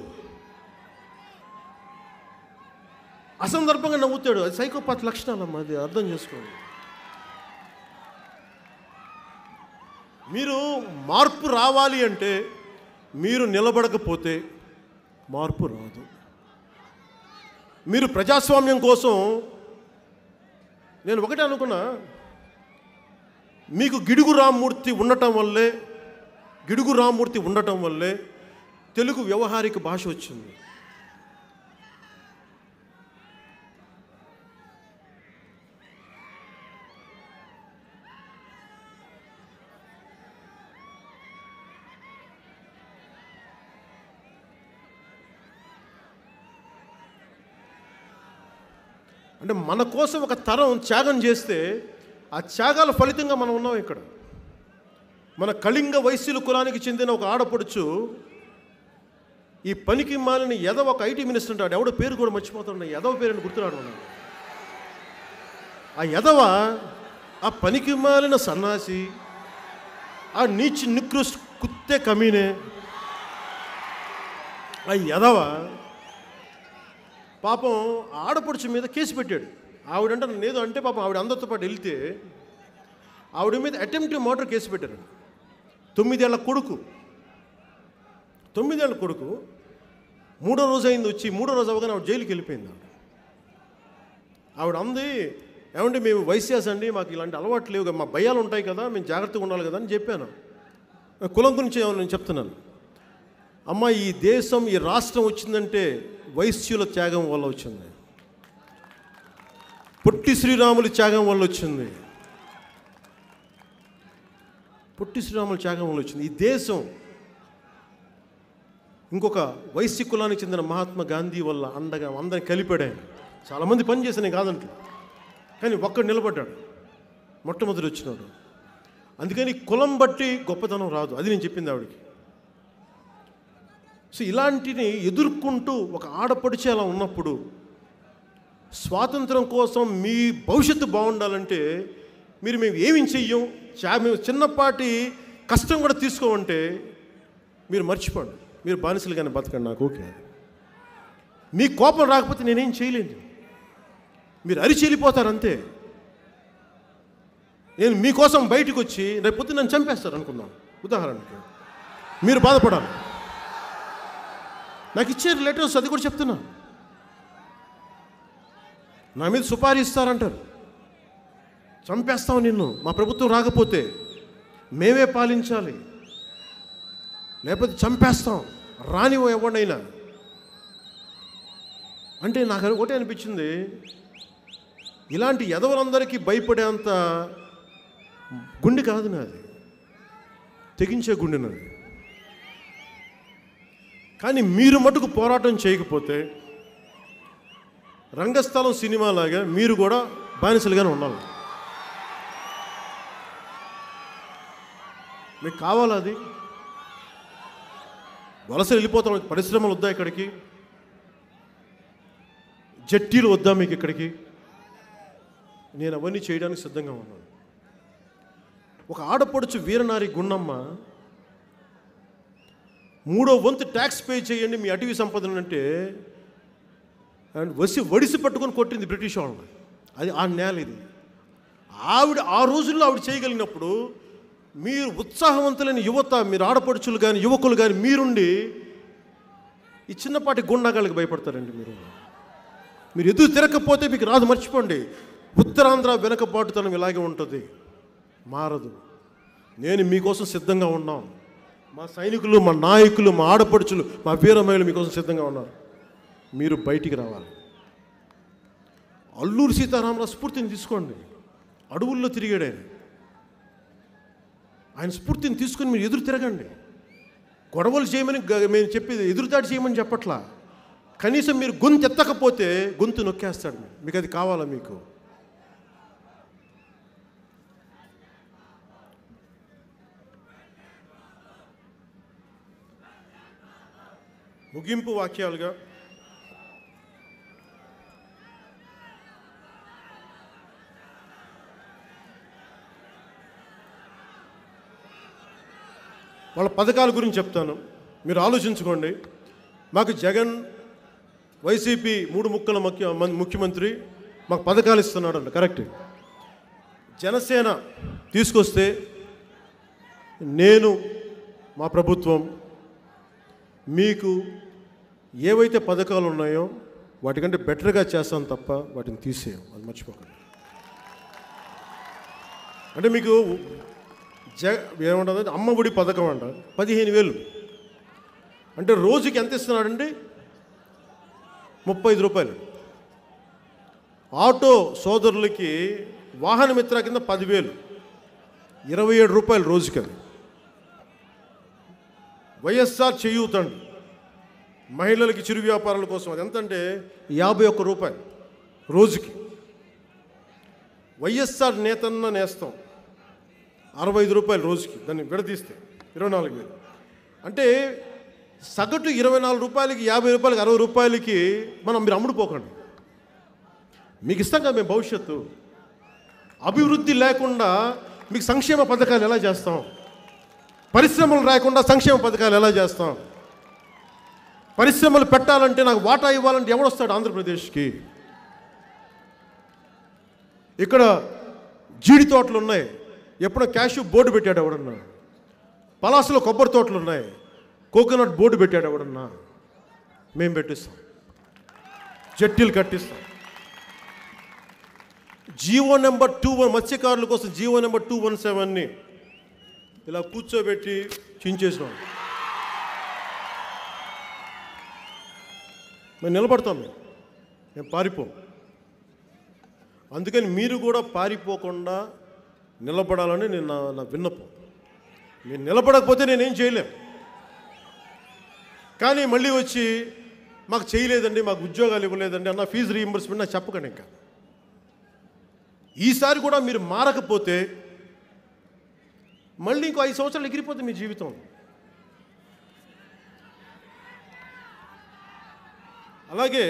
అసందర్భంగా నవ్వుతాడు అది సైకోపాత్ లక్షణాలమ్మా అది అర్థం చేసుకోండి మీరు మార్పు రావాలి అంటే మీరు నిలబడకపోతే మార్పు రాదు మీరు ప్రజాస్వామ్యం కోసం నేను ఒకటే అనుకున్నా మీకు గిడుగు రామ్మూర్తి ఉండటం వల్లే గిడుగు రామ్మూర్తి ఉండటం వల్లే తెలుగు వ్యవహారిక భాష వచ్చింది అంటే మన కోసం ఒక తరం త్యాగం చేస్తే ఆ త్యాగాల ఫలితంగా మనం ఉన్నాం ఇక్కడ మన కళింగ వైశ్యుల కులానికి చెందిన ఒక ఆడపడుచు ఈ పనికి మాలిన ఎదవ ఒక ఐటీ మినిస్టర్ ఉంటాడు ఎవడో పేరు కూడా మర్చిపోతాడు ఎదవ పేరుని గుర్తురాడు మనం ఆ ఎదవ ఆ పనికి మాలిన సన్నాసి ఆ నీచి నికృష్ట కుత్తే కమీనే ఆ ఎదవ పాపం ఆడపడుచు మీద కేసు పెట్టాడు ఆవిడంటే నన్ను ఏదో అంటే పాపం ఆవిడ అందరితో పాటు వెళ్తే ఆవిడ మీద అటెంప్ట్ మర్డర్ కేసు పెట్టారు తొమ్మిదేళ్ల కొడుకు తొమ్మిదేళ్ల కొడుకు మూడో రోజు అయింది వచ్చి మూడో రోజు అవగానే ఆవిడ జైలుకి వెళ్ళిపోయింది ఆవిడ ఆవిడ అంది ఏమంటే మేము వైశ్యాస్ అండి మాకు ఇలాంటి అలవాట్లు లేవు కదా, మా భయాలు ఉంటాయి కదా మేము జాగ్రత్తగా ఉండాలి కదా అని చెప్పాను కులం గురించి ఏమో నేను చెప్తున్నాను అమ్మ ఈ దేశం ఈ రాష్ట్రం వచ్చిందంటే వైశ్యుల త్యాగం వల్ల వచ్చింది పొట్టి శ్రీరాములు త్యాగం వల్ల వచ్చింది పొట్టి శ్రీరాముల త్యాగం వల్ల వచ్చింది ఈ దేశం ఇంకొక వైశ్య కులానికి చెందిన మహాత్మా గాంధీ వల్ల అండగా అందరిని కలిపాడు ఆయన చాలామంది పని చేసిన కాదంట కానీ ఒక్కడు నిలబడ్డాడు మొట్టమొదటి వచ్చినాడు అందుకని కులం బట్టి గొప్పతనం రాదు అది నేను చెప్పింది ఆవిడకి సో ఇలాంటిని ఎదుర్కొంటూ ఒక ఆడపడిచే అలా ఉన్నప్పుడు స్వాతంత్రం కోసం మీ భవిష్యత్తు బాగుండాలంటే మీరు మేము ఏమి చెయ్యం చా మేము చిన్నపాటి కష్టం కూడా తీసుకోమంటే మీరు మర్చిపోండి మీరు బానిసలుగానే బతకండి నాకు ఓకే మీ కోపం రాకపోతే నేనేం చేయలేను మీరు అరిచి వెళ్ళిపోతారు అంతే నేను మీకోసం బయటకు వచ్చి రేపు పొద్దున్న నన్ను చంపేస్తారు అనుకుందాం ఉదాహరణకి మీరు బాధపడాలి నాకు ఇచ్చారు లెటర్స్ అది కూడా చెప్తున్నా నా మీద సుపారీ ఇస్తారంటారు చంపేస్తాం నిన్ను మా ప్రభుత్వం రాకపోతే మేమే పాలించాలి లేకపోతే చంపేస్తాం రానివో ఎవరినైనా అంటే నాకు ఒకటే అనిపించింది ఇలాంటి ఎదవలందరికీ భయపడేంత గుండె కాదు నాది తెగించే గుండె నాది కానీ మీరు మటుకు పోరాటం చేయకపోతే రంగస్థలం సినిమాలాగా మీరు కూడా బానిసలుగానే ఉండాలి మీకు కావాలా అది వలస వెళ్ళిపోతాం పరిశ్రమలు వద్దా ఇక్కడికి జట్టీలు వద్దా మీకు ఇక్కడికి నేను అవన్నీ చేయడానికి సిద్ధంగా ఉన్నాను ఒక ఆడపడుచు వీరనారి గుండమ్మ మూడో వంతు ట్యాక్స్ పే చేయండి మీ అటవీ సంపదను అంటే అండ్ వసి వడిసి పట్టుకొని కొట్టింది బ్రిటిష్ వాళ్ళని అది ఆ నేల ఇది ఆవిడ ఆ రోజుల్లో ఆవిడ చేయగలిగినప్పుడు మీరు ఉత్సాహవంతులైన యువత మీరు ఆడపడుచులు కానీ యువకులు కానీ మీరుండి ఈ చిన్నపాటి గుండాగాళ్ళకి భయపడతారండి మీరు మీరు ఎదురు తిరగకపోతే మీకు రాదు మర్చిపోండి ఉత్తరాంధ్ర వెనకబాటుతనం ఇలాగే ఉంటుంది మారదు నేను మీకోసం సిద్ధంగా ఉన్నాం మా సైనికులు మా నాయకులు మా ఆడపడుచులు మా వీరమహిళలు మీకోసం సిద్ధంగా ఉన్నారు మీరు బయటికి రావాలి అల్లూరు సీతారామరావు స్ఫూర్తిని తీసుకోండి అడవుల్లో తిరిగాడు ఆయన ఆయన స్ఫూర్తిని తీసుకుని మీరు ఎదురు తిరగండి గొడవలు చేయమని గ- మేము చెప్పేది ఎదురుదాడి చేయమని చెప్పట్లా కనీసం మీరు గొంతు ఎత్తకపోతే గొంతు నొక్కేస్తాడు మీకు అది కావాలా మీకు ముగింపు వాక్యాలుగా వాళ్ళ పథకాల గురించి చెప్తాను మీరు ఆలోచించుకోండి మాకు జగన్ వైసీపీ మూడు ముక్కల ముఖ్య మన్- ముఖ్యమంత్రి మాకు పథకాలు ఇస్తున్నాడంట కరెక్ట్ జనసేన తీసుకొస్తే నేను మా ప్రభుత్వం మీకు ఏవైతే పథకాలు ఉన్నాయో వాటికంటే బెటర్గా చేస్తాం తప్ప వాటిని తీసేయం అది మర్చిపోకండి అంటే మీకు జ ఏమంటుంది అమ్మ ఒడి పథకం అంట పదిహేను వేలు అంటే రోజుకి ఎంత ఇస్తున్నాడండి ముప్పై ఐదు రూపాయలు ఆటో సోదరులకి వాహన మిత్ర కింద పదివేలు ఇరవై ఏడు రూపాయలు రోజుకి అది వైఎస్ఆర్ చేయూతండి మహిళలకి చిరు వ్యాపారాల కోసం అది ఎంతంటే యాభై ఒక్క రూపాయలు రోజుకి వైఎస్ఆర్ నేతన్న నేస్తాం అరవై ఐదు రూపాయలు రోజుకి దాన్ని విడదీస్తే ఇరవై నాలుగు వేలు అంటే సగటు ఇరవై నాలుగు రూపాయలకి యాభై రూపాయలకి అరవై రూపాయలకి మనం మీరు అమ్ముడుపోకండి మీకు ఇస్తాం కదా మేము భవిష్యత్తు అభివృద్ధి లేకుండా మీకు సంక్షేమ పథకాలు ఎలా చేస్తాం పరిశ్రమలు రాకుండా సంక్షేమ పథకాలు ఎలా చేస్తాం పరిశ్రమలు పెట్టాలంటే నాకు వాటా ఇవ్వాలంటే ఎవడొస్తాడు ఆంధ్రప్రదేశ్కి ఇక్కడ జీడి తోటలు ఉన్నాయి ఎప్పుడో క్యాష్ బోర్డు పెట్టాడు ఎవడన్నా పలాసలో కొబ్బరి తోటలు ఉన్నాయి కోకోనట్ బోర్డు పెట్టాడు ఎవడన్నా మేము పెట్టిస్తాం జట్టీలు కట్టిస్తాం జీవో నెంబర్ టూ వన్ మత్స్యకారుల కోసం జీవో నెంబర్ టూ వన్ సెవెన్ని ఇలా కూర్చోబెట్టి చించేసినాం మేము నిలబడతాం మేము మేము పారిపోం అందుకని మీరు కూడా పారిపోకుండా నిలబడాలని నేను నా నా విన్నపం మీరు నిలబడకపోతే నేనేం చేయలేం కానీ మళ్ళీ వచ్చి మాకు చేయలేదండి మాకు ఉద్యోగాలు ఇవ్వలేదండి అన్న ఫీజు రీయింబర్స్మెంట్ నాకు చెప్పకండి ఇంకా ఈసారి కూడా మీరు మారకపోతే మళ్ళీ ఇంకో ఐదు సంవత్సరాలు ఎగిరిపోతుంది మీ జీవితం అలాగే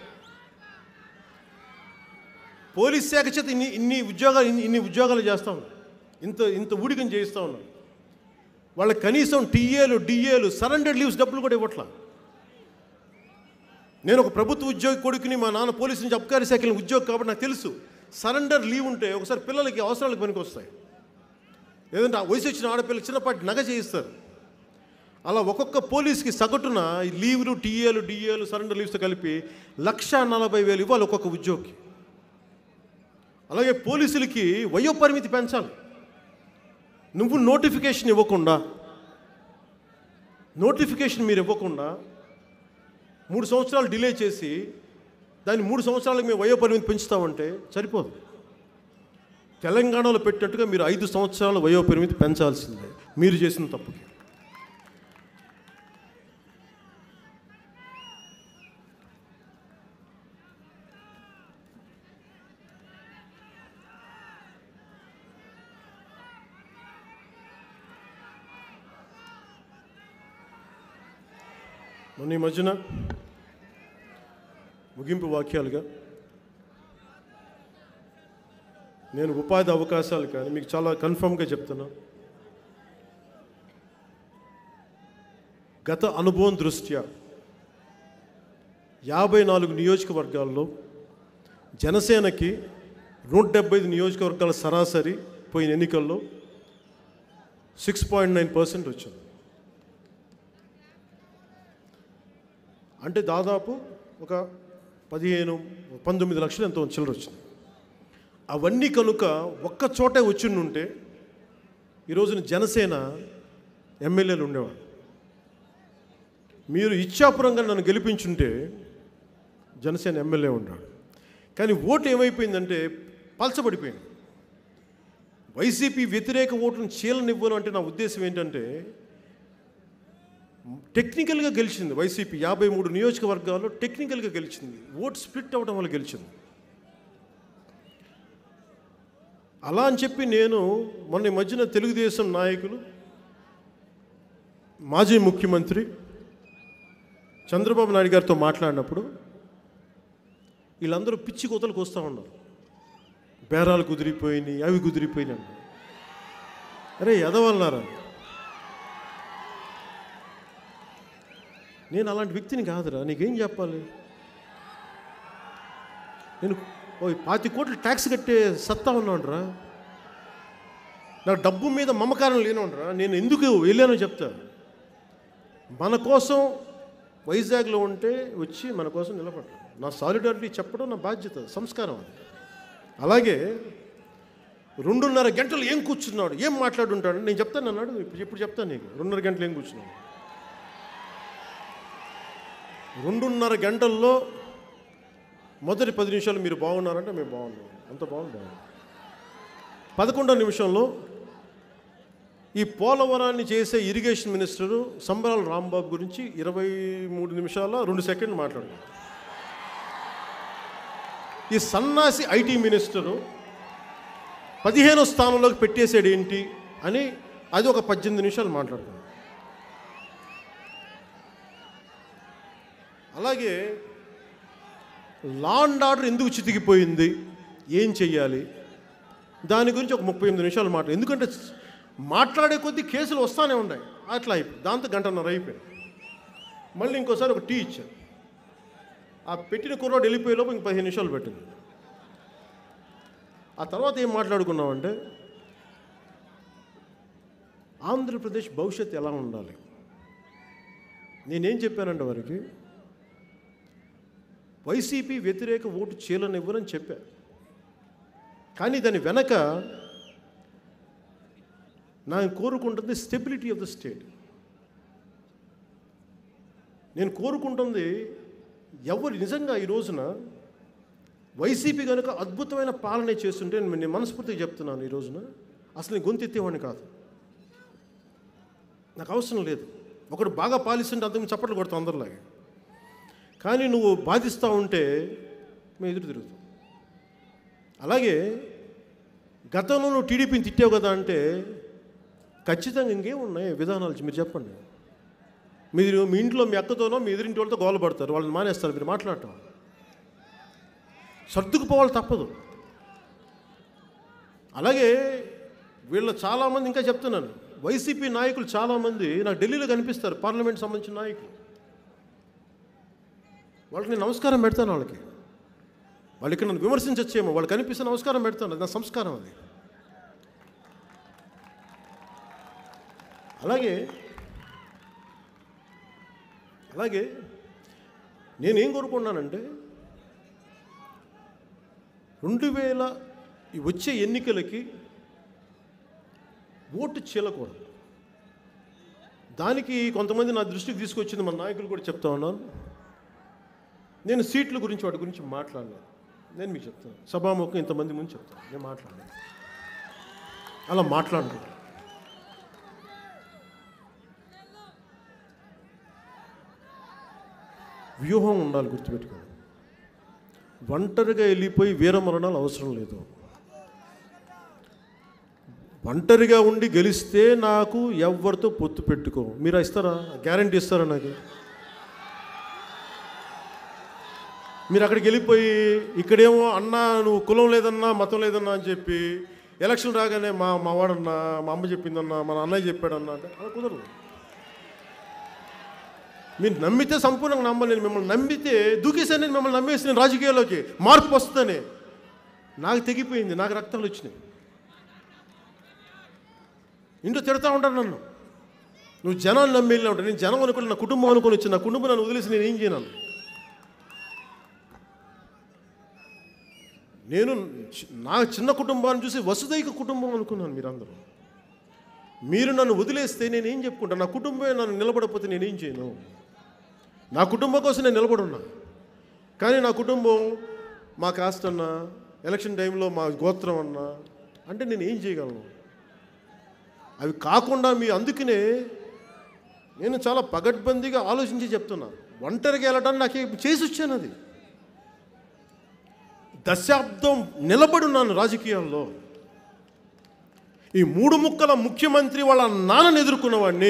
పోలీస్ శాఖ చేత ఇన్ని ఇన్ని ఉద్యోగాలు ఇన్ని ఇన్ని ఉద్యోగాలు చేస్తా ఉన్నాం ఇంత ఇంత ఊడికం చేయిస్తూ ఉన్నాం వాళ్ళకి కనీసం టీఏలు డిఏలు సరెండర్ లీవ్స్ డబ్బులు కూడా ఇవ్వట్లా నేను ఒక ప్రభుత్వ ఉద్యోగి కొడుకుని మా నాన్న పోలీసు నుంచి అబ్కారీ శాఖల ఉద్యోగి కాబట్టి నాకు తెలుసు సరెండర్ లీవ్ ఉంటే ఒకసారి పిల్లలకి అవసరాలకు పనికి వస్తాయి లేదంటే ఆ వయసు వచ్చిన ఆడపిల్లకి చిన్నపాటి నగ చేయిస్తారు అలా ఒక్కొక్క పోలీస్కి సగటున ఈ లీవ్లు టీఏలు డిఏలు సరెండర్ లీవ్స్తో కలిపి లక్ష నలభై వేలు ఇవ్వాలి ఒక్కొక్క ఉద్యోగికి అలాగే పోలీసులకి వయో పరిమితి పెంచాలి నువ్వు నోటిఫికేషన్ ఇవ్వకుండా నోటిఫికేషన్ మీరు ఇవ్వకుండా మూడు సంవత్సరాలు డిలే చేసి దాన్ని మూడు సంవత్సరాలకు మేము వయో పరిమితి పెంచుతామంటే సరిపోదు తెలంగాణలో పెట్టినట్టుగా మీరు ఐదు సంవత్సరాల వయో పరిమితి పెంచాల్సిందే మీరు చేసిన తప్పుకి మొన్న ఈ మధ్యన ముగింపు వాక్యాలుగా నేను ఉపాధి అవకాశాలు కానీ మీకు చాలా కన్ఫర్మ్గా చెప్తున్నా గత అనుభవం దృష్ట్యా యాభై నాలుగు నియోజకవర్గాల్లో జనసేనకి నూట డెబ్బై ఐదు నియోజకవర్గాల సరాసరి పోయిన ఎన్నికల్లో సిక్స్ పాయింట్ నైన్ పర్సెంట్ వచ్చింది అంటే దాదాపు ఒక పదిహేను పంతొమ్మిది లక్షలు ఎంతో చిల్లర వచ్చింది అవన్నీ కనుక ఒక్క చోటే వచ్చిండుంటే ఈరోజున జనసేన ఎమ్మెల్యేలు ఉండేవాళ్ళు మీరు ఇచ్చాపురంగా నన్ను గెలిపించుంటే జనసేన ఎమ్మెల్యే ఉన్నాడు కానీ ఓటు ఏమైపోయిందంటే పలచబడిపోయింది వైసీపీ వ్యతిరేక ఓటును చీలనివ్వను అంటే నా ఉద్దేశం ఏంటంటే టెక్నికల్గా గెలిచింది వైసీపీ యాభై మూడు నియోజకవర్గాల్లో టెక్నికల్గా గెలిచింది ఓటు స్ప్లిట్ అవ్వడం వల్ల గెలిచింది అలా అని చెప్పి నేను మొన్న ఈ మధ్యన తెలుగుదేశం నాయకులు మాజీ ముఖ్యమంత్రి చంద్రబాబు నాయుడు గారితో మాట్లాడినప్పుడు వీళ్ళందరూ పిచ్చి కోతలకు వస్తూ ఉన్నారు బేరాలు కుదిరిపోయినాయి అవి కుదిరిపోయినాయి అన్నారు. అరే ఎదవన్నారా నేను అలాంటి వ్యక్తిని కాదురా నీకేం చెప్పాలి నేను ఓ పాతి కోట్లు ట్యాక్స్ కట్టే సత్తా ఉన్నాడురా నాకు డబ్బు మీద మమకారం లేనుండ్రా నేను ఎందుకు వెళ్ళానో చెప్తా మన కోసం వైజాగ్లో ఉంటే వచ్చి మన కోసం నిలబడ్డా నా సాలిడారిటీ చెప్పడం నా బాధ్యత సంస్కారం అది అలాగే రెండున్నర గంటలు ఏం కూర్చున్నాడు ఏం మాట్లాడుంటాడు నేను చెప్తాను అన్నాడు ఇప్పుడు ఇప్పుడు చెప్తాను నీకు రెండున్నర గంటలు ఏం కూర్చున్నాడు రెండున్నర గంటల్లో మొదటి పది నిమిషాలు మీరు బాగున్నారంటే మేము బాగున్నాం అంత బాగుంది బాగుంది పదకొండో నిమిషంలో ఈ పోలవరాన్ని చేసే ఇరిగేషన్ మినిస్టరు సంబరాల రాంబాబు గురించి ఇరవై మూడు నిమిషాల రెండు సెకండ్లు మాట్లాడారు ఈ సన్నాసి ఐటీ మినిస్టరు పదిహేనో స్థానంలోకి పెట్టేసాడు ఏంటి అని అది ఒక పద్దెనిమిది నిమిషాలు మాట్లాడుతున్నాడు అలాగే లా అండ్ ఆర్డర్ ఎందుకు చితికిపోయింది ఏం చెయ్యాలి దాని గురించి ఒక ముప్పై ఎనిమిది నిమిషాలు మాట ఎందుకంటే మాట్లాడే కొద్దీ కేసులు వస్తానే ఉన్నాయి అట్లా అయిపోయి దాంతో గంటన్నర అయిపోయింది మళ్ళీ ఇంకోసారి ఒక టీ ఇచ్చారు ఆ పెట్టిన కుర్రాడు వెళ్ళిపోయే లోపు ఇంక పదిహేను నిమిషాలు పెట్టింది ఆ తర్వాత ఏం మాట్లాడుకున్నామంటే ఆంధ్రప్రదేశ్ భవిష్యత్తు ఎలా ఉండాలి నేనేం చెప్పానంటే వారికి వైసీపీ వ్యతిరేక ఓటు చీలనివ్వరని చెప్పా కానీ దాని వెనక నేను కోరుకుంటుంది స్టెబిలిటీ ఆఫ్ ద స్టేట్ నేను కోరుకుంటుంది ఎవరు నిజంగా ఈ రోజున వైసీపీ కనుక అద్భుతమైన పాలన చేస్తుంటే నేను నేను మనస్ఫూర్తిగా చెప్తున్నాను ఈ రోజున అసలు నేను గొంతు ఎత్తేవాడిని కాదు నాకు అవసరం లేదు ఒకడు బాగా పాలిస్తుంటే అంతకు చప్పట్లు కొడతాం అందరిలాగే కానీ నువ్వు బాధిస్తూ ఉంటే మేము ఎదురు తిరుగుతాం అలాగే గతంలో నువ్వు టీడీపీని తిట్టావు కదా అంటే ఖచ్చితంగా ఇంకేం ఉన్నాయి విధానాలు మీరు చెప్పండి మీరు మీ ఇంట్లో మీ అక్కతోనో మీ ఎదురింటి వాళ్ళతో గోల పడతారు వాళ్ళని మానేస్తారు మీరు మాట్లాడటం సర్దుకుపోవాలి తప్పదు అలాగే వీళ్ళ చాలామంది ఇంకా చెప్తున్నాను వైసీపీ నాయకులు చాలామంది నాకు ఢిల్లీలో కనిపిస్తారు పార్లమెంట్ సంబంధించిన నాయకులు వాళ్ళకి నేను నమస్కారం పెడతాను వాళ్ళకి వాళ్ళు ఇక్కడ నన్ను విమర్శించచ్చేమో వాళ్ళు కనిపిస్తే నమస్కారం పెడతాను అది నా సంస్కారం అది అలాగే అలాగే నేనేం కోరుకున్నానంటే రెండు వేల ఈ వచ్చే ఎన్నికలకి ఓటు చీలకూడదు దానికి కొంతమంది నా దృష్టికి తీసుకొచ్చింది మన నాయకులు కూడా చెప్తా ఉన్నాను నేను సీట్ల గురించి వాటి గురించి మాట్లాడలేదు నేను మీకు చెప్తాను సభాముఖం ఇంతమంది ముందు చెప్తాను నేను మాట్లాడలేదు అలా మాట్లాడను వ్యూహం ఉండాలి గుర్తుపెట్టుకోండి ఒంటరిగా వెళ్ళిపోయి వీరమరణాలు అవసరం లేదు ఒంటరిగా ఉండి గెలిస్తే నాకు ఎవరితో పొత్తు పెట్టుకో మీరు ఇస్తారా గ్యారంటీ ఇస్తారా నాకు మీరు అక్కడికి వెళ్ళిపోయి ఇక్కడేమో అన్నా నువ్వు కులం లేదన్నా మతం లేదన్నా అని చెప్పి ఎలక్షన్ రాగానే మా మా వాడన్నా మా అమ్మ చెప్పిందన్నా మా అన్నయ్య చెప్పాడన్నా అంటే అలా కుదరదు మీరు నమ్మితే సంపూర్ణంగా నమ్మాలి నేను మిమ్మల్ని నమ్మితే దూకేసాను నేను మిమ్మల్ని నమ్మేసి నేను రాజకీయాల్లోకి మార్పు వస్తుందని నాకు తెగిపోయింది నాకు రక్తాలు వచ్చినాయి ఇంట్లో తిడతా ఉంటాను నన్ను నువ్వు జనాన్ని నమ్మి వెళ్ళినా ఉంటావు నేను జనం అనుకుని నా కుటుంబం అనుకుని వచ్చి నా కుటుంబం నన్ను వదిలేసి నేను ఏం చేయను నేను చి- నా చిన్న కుటుంబాన్ని చూసి వసుదైక కుటుంబం అనుకున్నాను మీరందరూ మీరు నన్ను వదిలేస్తే నేనేం చెప్పుకుంటాను నా కుటుంబమే నన్ను నిలబడకపోతే నేనేం చేయను నా కుటుంబం కోసం నేను నిలబడున్నా కానీ నా కుటుంబం మా కాస్ట్ అన్నా ఎలక్షన్ టైంలో మా గోత్రం అన్నా అంటే నేను ఏం చేయగలను అవి కాకుండా మీ అందుకనే నేను చాలా పగడ్బందీగా ఆలోచించి చెప్తున్నా ఒంటరిగా వెళ్ళడానికి నాకు చేసి వచ్చాను అది దశాబ్దం నిలబడున్నాను రాజకీయాల్లో ఈ మూడు ముక్కల ముఖ్యమంత్రి వాళ్ళ నాన్నని ఎదుర్కొన్నవాడిని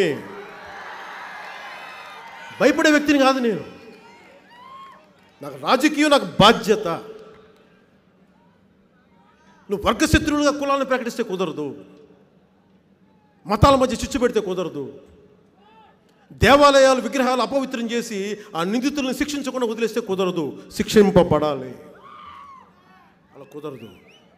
భయపడే వ్యక్తిని కాదు నేను నాకు రాజకీయం నాకు బాధ్యత నువ్వు వర్గశత్రువులుగా కులాలను ప్రకటిస్తే కుదరదు మతాల మధ్య చిచ్చు పెడితే కుదరదు దేవాలయాలు విగ్రహాలు అపవిత్రం చేసి ఆ నిందితులను శిక్షించకుండా వదిలేస్తే కుదరదు శిక్షింపబడాలి అలా కుదరదు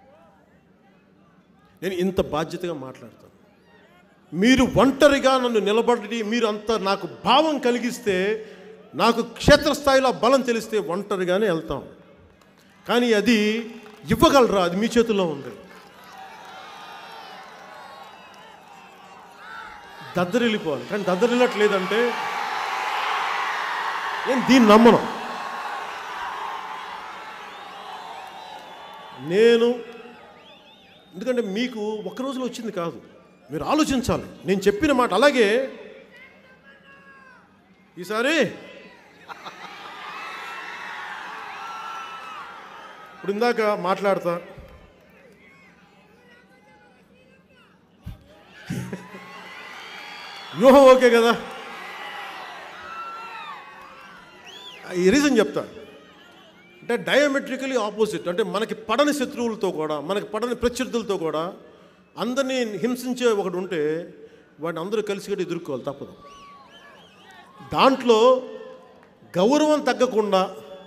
నేను ఇంత బాధ్యతగా మాట్లాడతాను మీరు ఒంటరిగా నన్ను నిలబడి మీరు అంత నాకు భావం కలిగిస్తే నాకు క్షేత్రస్థాయిలో ఆ బలం తెలిస్తే ఒంటరిగానే వెళ్తాం కానీ అది ఇవ్వగలరా అది మీ చేతుల్లో ఉంది దద్దరిల్లిపోవాలి కానీ దద్దరిల్లట్లేదంటే నేను దీన్ని నమ్మను నేను ఎందుకంటే మీకు ఒక్క రోజులో వచ్చింది కాదు మీరు ఆలోచించాలి నేను చెప్పిన మాట అలాగే ఈసారి ఇప్పుడు ఇందాక మాట్లాడతా వ్యూహం ఓకే కదా ఈ రీజన్ చెప్తా అంటే డయామెట్రికలీ ఆపోజిట్ అంటే మనకి పడని శత్రువులతో కూడా మనకి పడని ప్రత్యర్థులతో కూడా అందరినీ హింసించే ఒకడు ఉంటే వాడిని అందరూ కలిసి కూడా ఎదుర్కోవాలి తప్పదు దాంట్లో గౌరవం తగ్గకుండా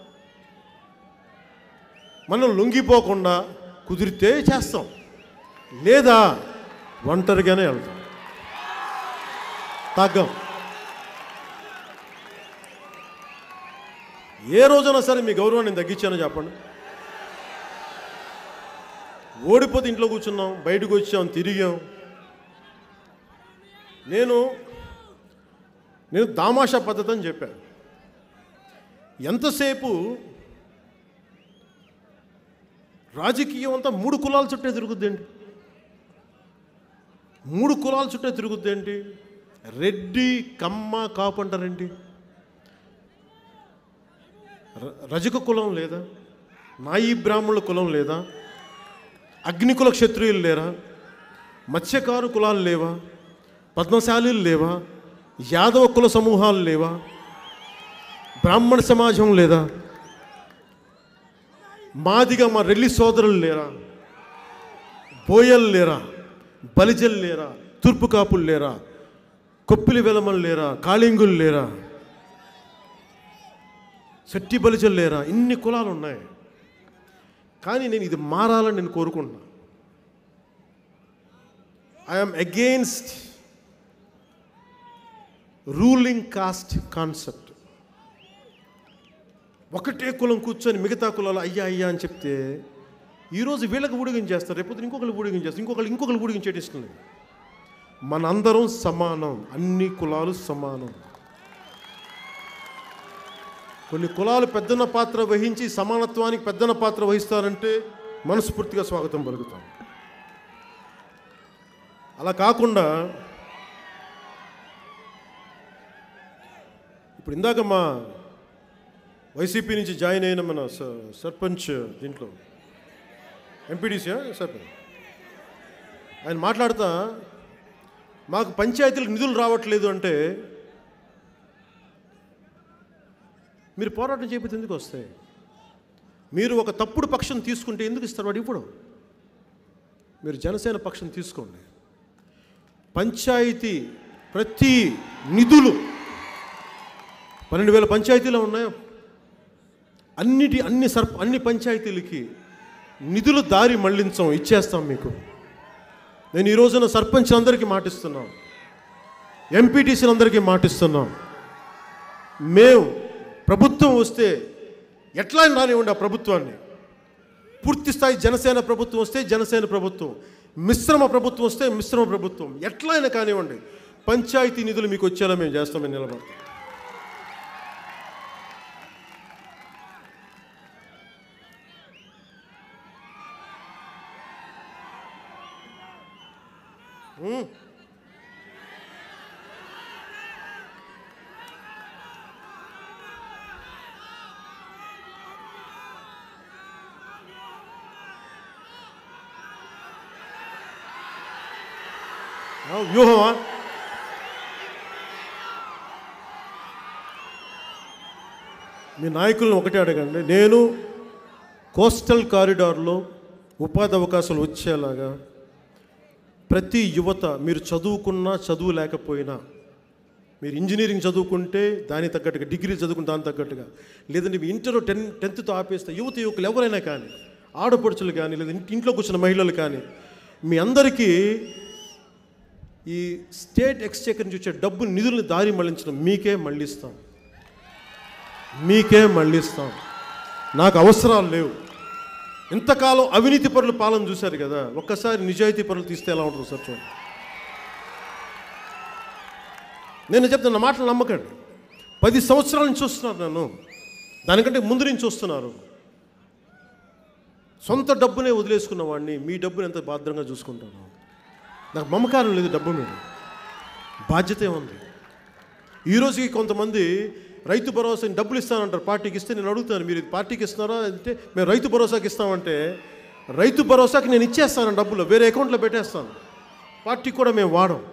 మనం లొంగిపోకుండా కుదిరితే చేస్తాం లేదా ఒంటరిగానే వెళ్తాం తగ్గం ఏ రోజైనా సరే మీ గౌరవాన్ని నేను తగ్గించానో చెప్పండి ఓడిపోతే ఇంట్లో కూర్చున్నాం బయటకు వచ్చాం తిరిగాం నేను నేను దామాషా పద్ధతి అని చెప్పాను ఎంతసేపు రాజకీయం అంతా మూడు కులాల చుట్టే తిరుగుద్దేంటి మూడు కులాల చుట్టే తిరుగుద్దేంటి రెడ్డి కమ్మ కాపు అంటారేంటి ర- రజక కులం లేదా నాయి బ్రాహ్మణుల కులం లేదా అగ్నికుల క్షత్రియులు లేరా మత్స్యకారు కులాలు లేవా పద్మశాలీలు లేవా యాదవ కుల సమూహాలు లేవా బ్రాహ్మణ సమాజం లేదా మాదిగా మా రెల్లి సోదరులు లేరా బోయలు లేరా బలిజలు లేరా తూర్పు కాపులు లేరా కొప్పిలి వెలమలు లేరా కాళింగులు లేరా శెట్టి బలిజలు లేరా ఇన్ని కులాలు ఉన్నాయి కానీ నేను ఇది మారాలని నేను కోరుకుంటున్నా I'm against ruling caste concept ఒకటే కులం కూర్చొని మిగతా కులాలు అయ్యా అయ్యా అని చెప్తే ఈరోజు వీళ్ళకి ఊడిగించేస్తారు రేపు ఇంకొకరు ఊడిగించేస్తారు ఇంకొకరు ఇంకొకరు ఊడిగించేటిస్తుంది మనందరం సమానం అన్ని కులాలు సమానం కొన్ని కులాలు పెద్దన పాత్ర వహించి సమానత్వానికి పెద్దన పాత్ర వహిస్తారంటే మనస్ఫూర్తిగా స్వాగతం పలుకుతాం అలా కాకుండా ఇప్పుడు ఇందాక మా వైసీపీ నుంచి జాయిన్ అయిన మన స- సర్పంచ్ దీంట్లో ఎంపీడీసీ సర్పంచ్ ఆయన మాట్లాడుతా మాకు పంచాయతీలకు నిధులు రావట్లేదు అంటే మీరు పోరాటం చేయకపోతే ఎందుకు వస్తాయి మీరు ఒక తప్పుడు పక్షం తీసుకుంటే ఎందుకు ఇస్తారు వాడు ఇప్పుడు మీరు జనసేన పక్షం తీసుకోండి పంచాయతీ ప్రతి నిధులు పన్నెండు వేల పంచాయతీలు ఉన్నాయి అన్నిటి అన్ని సర్ప అన్ని పంచాయతీలకి నిధులు దారి మళ్లించం ఇచ్చేస్తాం మీకు నేను ఈ రోజున సర్పంచ్ అందరికీ మాటిస్తున్నాం ఎంపీటీసీలందరికీ మాటిస్తున్నాం మేము ప్రభుత్వం వస్తే ఎట్లా రానివ్వండి ఆ ప్రభుత్వాన్ని పూర్తి స్థాయి జనసేన ప్రభుత్వం వస్తే జనసేన ప్రభుత్వం మిశ్రమ ప్రభుత్వం వస్తే మిశ్రమ ప్రభుత్వం ఎట్లా అయినా కానివ్వండి పంచాయతీ నిధులు మీకు వచ్చేలా మేము చేస్తామని నిలబడతాం ఆ, వ్యూహమా మీ నాయకులను ఒకటే అడగండి నేను కోస్టల్ కారిడార్లో ఉపాధి అవకాశాలు వచ్చేలాగా ప్రతి యువత మీరు చదువుకున్నా చదువు లేకపోయినా మీరు ఇంజనీరింగ్ చదువుకుంటే దానికి తగ్గట్టుగా డిగ్రీ చదువుకుంటే దానికి తగ్గట్టుగా లేదంటే మీ ఇంటర్ టెన్ టెన్త్తో ఆపేస్తే యువత యువకులు ఎవరైనా కానీ ఆడపడుచులు కానీ లేదా ఇంటి- ఇంట్లో కూర్చున్న మహిళలు కానీ మీ అందరికీ ఈ స్టేట్ ఎక్స్చేకర్ నుంచి వచ్చే డబ్బు నిధులను దారి మళ్లించడం మీకే మళ్ళిస్తాం మీకే మళ్ళిస్తాం నాకు అవసరాలు లేవు ఇంతకాలం అవినీతి పరుల పాలన చూశారు కదా ఒక్కసారి నిజాయితీ పరులు తీస్తే ఎలా ఉంటుంది సార్ చూడండి నేను చెప్తున్న నా మాటలు నమ్మకండి పది సంవత్సరాల నుంచి చూస్తున్నారు నన్ను దానికంటే ముందు నుంచి చూస్తున్నారు సొంత డబ్బునే వదిలేసుకున్న వాడిని మీ డబ్బుని ఎంత భద్రంగా చూసుకుంటాను నాకు మమకారం లేదు డబ్బు మీద బాధ్యత ఉంది ఈ రోజుకి కొంతమంది రైతు భరోసా డబ్బులు ఇస్తానంటారు పార్టీకి ఇస్తే నేను అడుగుతాను మీరు ఇది పార్టీకి ఇస్తున్నారా అంటే మేము రైతు భరోసాకి ఇస్తామంటే రైతు భరోసాకి నేను ఇచ్చేస్తాను డబ్బులు వేరే అకౌంట్లో పెట్టేస్తాను పార్టీకి కూడా మేము వాడం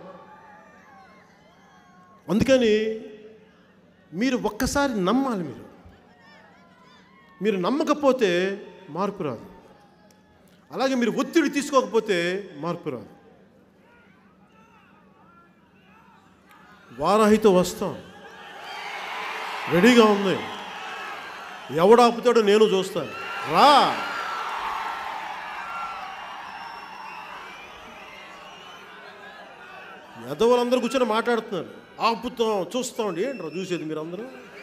అందుకని మీరు ఒక్కసారి నమ్మాలి మీరు మీరు నమ్మకపోతే మార్పు రాదు అలాగే మీరు ఒత్తిడి తీసుకోకపోతే మార్పు రాదు వారాహితో వస్తాం రెడీగా ఉంది ఎవడు ఆపుతాడో నేను చూస్తాను రా ఎదవలందరూ కూర్చొని మాట్లాడుతున్నారు ఆపుతాం చూస్తామండి ఏంట్రా చూసేది మీరు అందరూ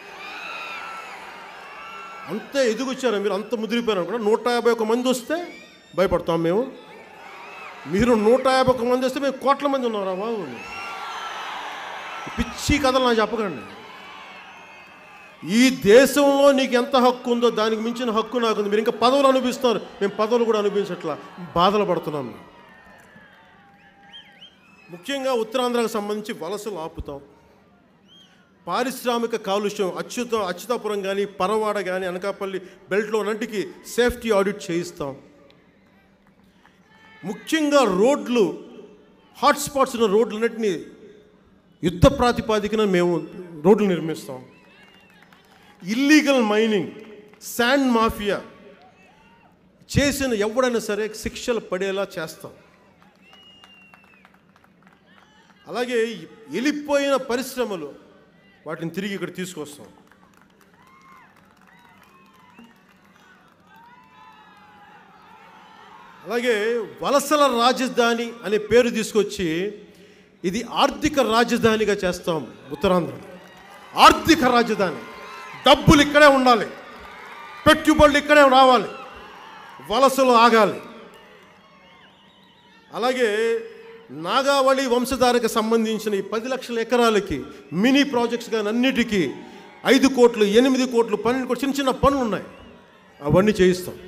అంతే ఎదుగొచ్చారా మీరు అంత ముదిరిపోయారు కూడా నూట యాభై ఒక మంది వస్తే భయపడతాం మేము మీరు నూట యాభై ఒక మంది వస్తే మేము కోట్ల మంది ఉన్నారా బాబు ఈ పిచ్చి కథలు నాకు చెప్పకండి ఈ దేశంలో నీకు ఎంత హక్కు ఉందో దానికి మించిన హక్కు నాకు ఉంది మీరు ఇంకా పదవులు అనుభవిస్తున్నారు మేము పదవులు కూడా అనుభవించట్లా బాధలు పడుతున్నాం ముఖ్యంగా ఉత్తరాంధ్రకు సంబంధించి వలసలు ఆపుతాం పారిశ్రామిక కాలుష్యం అచ్యుత అచ్యుతాపురం కానీ పరవాడ కానీ అనకాపల్లి బెల్ట్లో నంటికి సేఫ్టీ ఆడిట్ చేయిస్తాం ముఖ్యంగా రోడ్లు హాట్స్పాట్స్ ఉన్న రోడ్లన్నింటినీ యుద్ధ ప్రాతిపాదికన మేము రోడ్లు నిర్మిస్తాం ఇల్లీగల్ మైనింగ్ శాండ్ మాఫియా చేసిన ఎవడైనా సరే శిక్షలు పడేలా చేస్తాం అలాగే వెళ్ళిపోయిన పరిశ్రమలు వాటిని తిరిగి ఇక్కడ తీసుకొస్తాం అలాగే వలసల రాజధాని అనే పేరు తీసుకొచ్చి ఇది ఆర్థిక రాజధానిగా చేస్తాం ఉత్తరాంధ్ర ఆర్థిక రాజధాని డబ్బులు ఇక్కడే ఉండాలి పెట్టుబడులు ఇక్కడే రావాలి వలసలు ఆగాలి అలాగే నాగావళి వంశధారకు సంబంధించిన ఈ పది లక్షల ఎకరాలకి మినీ ప్రాజెక్ట్స్ కానీ అన్నిటికీ ఐదు కోట్లు ఎనిమిది కోట్లు పన్నెండు కోట్లు చిన్న చిన్న పనులు ఉన్నాయి అవన్నీ చేయిస్తాం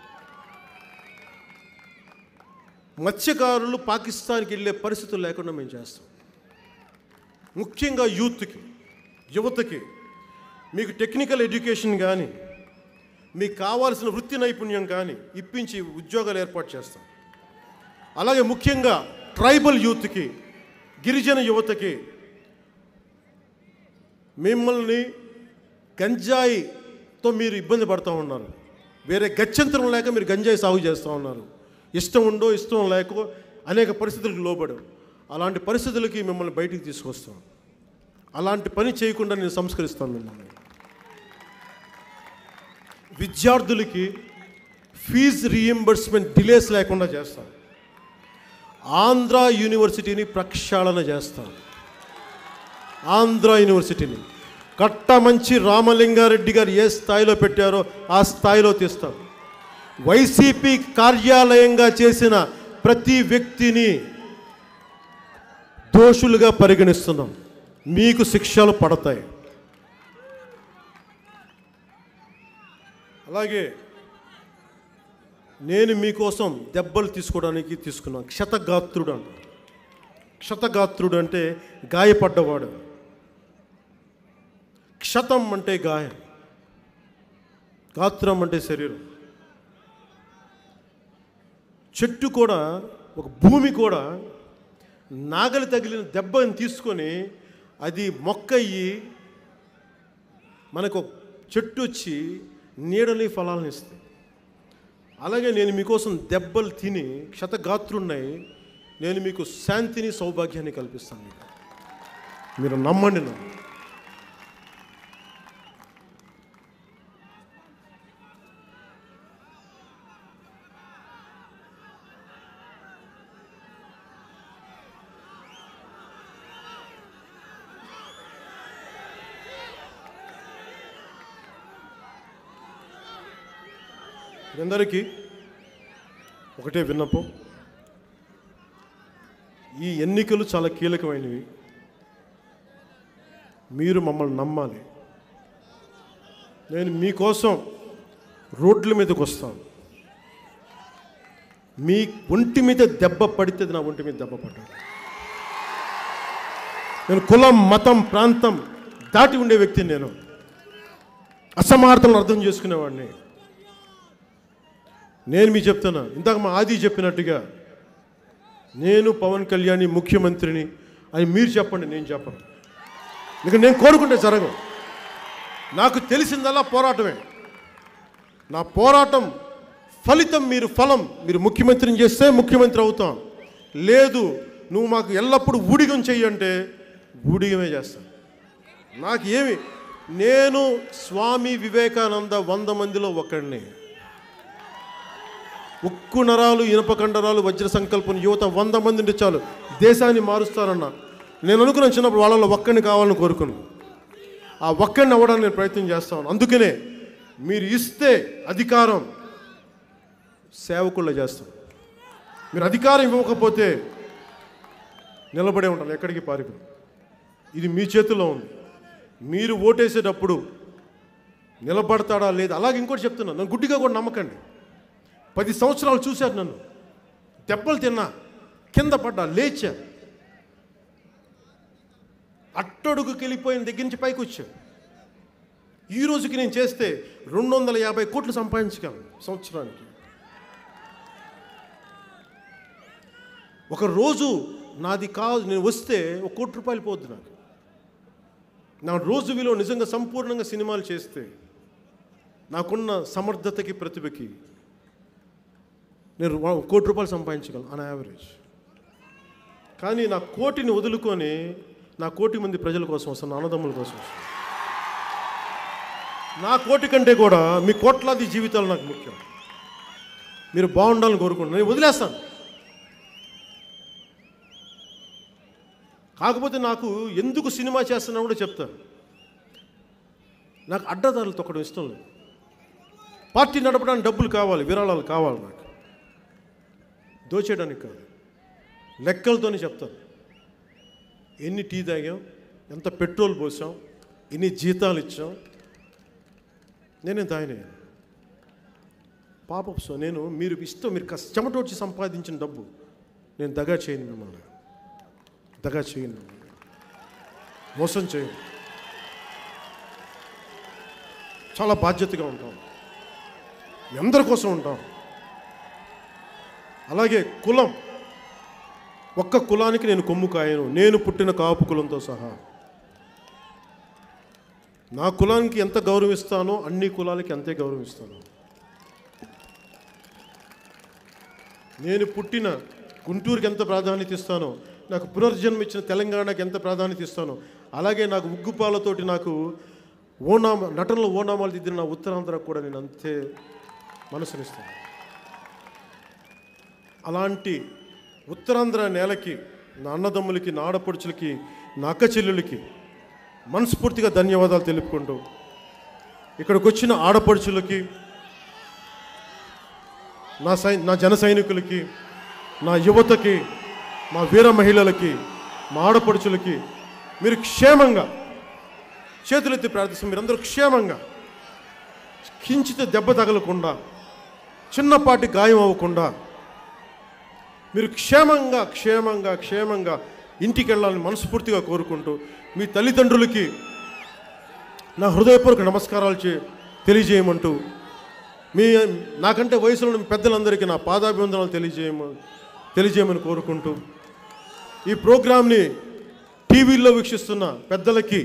మత్స్యకారులు పాకిస్తాన్కి వెళ్ళే పరిస్థితులు లేకుండా మేము చేస్తాం ముఖ్యంగా యూత్కి యువతకి మీకు టెక్నికల్ ఎడ్యుకేషన్ కానీ మీకు కావాల్సిన వృత్తి నైపుణ్యం కానీ ఇప్పించి ఉద్యోగాలు ఏర్పాటు చేస్తాం అలాగే ముఖ్యంగా ట్రైబల్ యూత్కి గిరిజన యువతకి మిమ్మల్ని గంజాయితో మీరు ఇబ్బంది పడుతూ ఉన్నారు వేరే గత్యంతరం లేక మీరు గంజాయి సాగు చేస్తూ ఉన్నారు ఇష్టం ఉండో ఇష్టం లేకో అనేక పరిస్థితులకు లోబడు అలాంటి పరిస్థితులకి మిమ్మల్ని బయటికి తీసుకొస్తాం అలాంటి పని చేయకుండా నేను సంస్కరిస్తాను మిమ్మల్ని విద్యార్థులకి ఫీజు రీఎంబర్స్మెంట్ డిలేస్ లేకుండా చేస్తాం ఆంధ్ర యూనివర్సిటీని ప్రక్షాళన చేస్తాం ఆంధ్ర యూనివర్సిటీని కట్టమంచి రామలింగారెడ్డి గారు ఏ స్థాయిలో పెట్టారో ఆ స్థాయిలో తీస్తాం వైసీపీ కార్యాలయంగా చేసిన ప్రతి వ్యక్తిని దోషులుగా పరిగణిస్తున్నాం మీకు శిక్షలు పడతాయి అలాగే నేను మీకోసం దెబ్బలు తీసుకోవడానికి తీసుకున్నాను క్షతగాత్రుడు అంట క్షతగాత్రుడు అంటే గాయపడ్డవాడు క్షతం అంటే గాయం గాత్రం అంటే శరీరం చెట్టు కూడా ఒక భూమి కూడా నాగలి తగిలిన దెబ్బని తీసుకొని అది మొక్క అయ్యి మనకు ఒక చెట్టు వచ్చి నీడని ఫలాలను ఇస్తుంది అలాగే నేను మీకోసం దెబ్బలు తిని క్షతగాత్రున్నాయి నేను మీకు శాంతిని సౌభాగ్యాన్ని కల్పిస్తాను మీకు మీరు నమ్మండి నన్ను అందరికీ ఒకటే విన్నపం ఈ ఎన్నికలు చాలా కీలకమైనవి మీరు మమ్మల్ని నమ్మాలి నేను మీకోసం రోడ్ల మీదకి వస్తాను మీ ఒంటి మీద దెబ్బ పడితే అది నా ఒంటి మీద దెబ్బ పడ్డాడు నేను కులం మతం ప్రాంతం దాటి ఉండే వ్యక్తిని నేను అసమార్థలను అర్థం చేసుకునేవాడిని నేను మీకు చెప్తున్నా ఇందాక మా ఆది చెప్పినట్టుగా నేను పవన్ కళ్యాణ్ ముఖ్యమంత్రిని అని మీరు చెప్పండి నేను చెప్పను ఇక నేను కోరుకుంటే జరగవు నాకు తెలిసిందల్లా పోరాటమే నా పోరాటం ఫలితం మీరు ఫలం మీరు ముఖ్యమంత్రిని చేస్తే ముఖ్యమంత్రి అవుతాం లేదు నువ్వు మాకు ఎల్లప్పుడూ ఊడిగం చెయ్యంటే ఊడిగమే చేస్తాను నాకు ఏమి నేను స్వామి వివేకానంద వంద మందిలో ఒకడిని ఉక్కు నరాలు ఇనప కండరాలు వజ్ర సంకల్పం యువత వంద మంది ఉంటే చాలు దేశాన్ని మారుస్తారన్న నేను అనుకున్న చిన్నప్పుడు వాళ్ళలో ఒక్కడిని కావాలని కోరుకున్నాను ఆ ఒక్కడిని అవ్వడానికి నేను ప్రయత్నం చేస్తాను అందుకనే మీరు ఇస్తే అధికారం సేవకుల్లో చేస్తాం మీరు అధికారం ఇవ్వకపోతే నిలబడే ఉంటాను ఎక్కడికి పారిపోయి ఇది మీ చేతిలో ఉంది మీరు ఓటేసేటప్పుడు నిలబడతాడా లేదా అలాగే ఇంకోటి చెప్తున్నాను నన్ను గుడ్డిగా కూడా నమ్మకండి పది సంవత్సరాలు చూశారు నన్ను దెబ్బలు తిన్నా కింద పడ్డా లేచా అట్టడుగుకి వెళ్ళిపోయిన దగ్గర నుంచి పైకి వచ్చా ఈ రోజుకి నేను చేస్తే రెండు వందల యాభై కోట్లు సంపాదించగలను సంవత్సరానికి ఒక రోజు నాది కాదు నేను వస్తే ఒక కోటి రూపాయలు పోద్ది నాకు నా రోజు విలువ నిజంగా సంపూర్ణంగా సినిమాలు చేస్తే నాకున్న సమర్థతకి ప్రతిభకి నేను వా- కోటి రూపాయలు సంపాదించగలను ఆన్ యావరేజ్ కానీ నా కోటిని వదులుకొని నా కోటి మంది ప్రజల కోసం వస్తాను నా అన్నదమ్ముల కోసం వస్తాను నా కోటి కంటే కూడా మీ కోట్లాది జీవితాలు నాకు ముఖ్యం మీరు బాగుండాలని కోరుకుంటున్నాను నేను వదిలేస్తాను కాకపోతే నాకు ఎందుకు సినిమా చేస్తున్నా కూడా చెప్తాను నాకు అడ్డదారులు తొక్కడం ఇష్టం లేదు పార్టీ నడపడానికి డబ్బులు కావాలి విరాళాలు కావాలి నాకు దోచేయడానికి కాదు లెక్కలతోనే చెప్తాను ఎన్ని టీ తాగాం ఎంత పెట్రోల్ పోసాం ఎన్ని జీతాలు ఇచ్చాం నేనే తాగిన పాప సో నేను మీరు ఇష్టం మీరు కష్ట చెమటోడ్చి సంపాదించిన డబ్బు నేను దగా చేయను మిమ్మల్ని దగా చేయను మిమ్మల్ని. మోసం చేయను చాలా బాధ్యతగా ఉంటాం మీ అందరి కోసం ఉంటాం అలాగే కులం ఒక్క కులానికి నేను కొమ్ము కాయను నేను పుట్టిన కాపు కులంతో సహా నా కులానికి ఎంత గౌరవిస్తానో అన్ని కులాలకి అంతే గౌరవిస్తాను నేను పుట్టిన గుంటూరుకి ఎంత ప్రాధాన్యత ఇస్తానో నాకు పునర్జన్మ ఇచ్చిన తెలంగాణకి ఎంత ప్రాధాన్యత ఇస్తానో అలాగే నాకు ఉగ్గుపాలతోటి నాకు ఓనామ నటనలో ఓనామాలు దిద్దిన నా ఉత్తరాంధ్రకు కూడా నేను అంతే మనసునిస్తాను అలాంటి ఉత్తరాంధ్ర నేలకి నా అన్నదమ్ములకి నా ఆడపడుచులకి నా అక్క చెల్లెలకి మనస్ఫూర్తిగా ధన్యవాదాలు తెలుపుకుంటూ ఇక్కడికి వచ్చిన ఆడపడుచులకి నా సై నా జన సైనికులకి నా యువతకి మా వీర మహిళలకి మా ఆడపడుచులకి మీరు క్షేమంగా చేతులెత్తి ప్రార్థిస్తాం మీరందరూ క్షేమంగా కించిత దెబ్బ తగలకుండా చిన్నపాటి గాయం అవ్వకుండా మీరు క్షేమంగా క్షేమంగా క్షేమంగా ఇంటికి వెళ్ళాలని మనస్ఫూర్తిగా కోరుకుంటూ మీ తల్లిదండ్రులకి నా హృదయపూర్వక నమస్కారాలు చే తెలియజేయమంటూ మీ నాకంటే వయసులో ఉన్న పెద్దలందరికీ నా పాదాభివందనాలు తెలియజేయమ తెలియజేయమని కోరుకుంటూ ఈ ప్రోగ్రాంని టీవీల్లో వీక్షిస్తున్న పెద్దలకి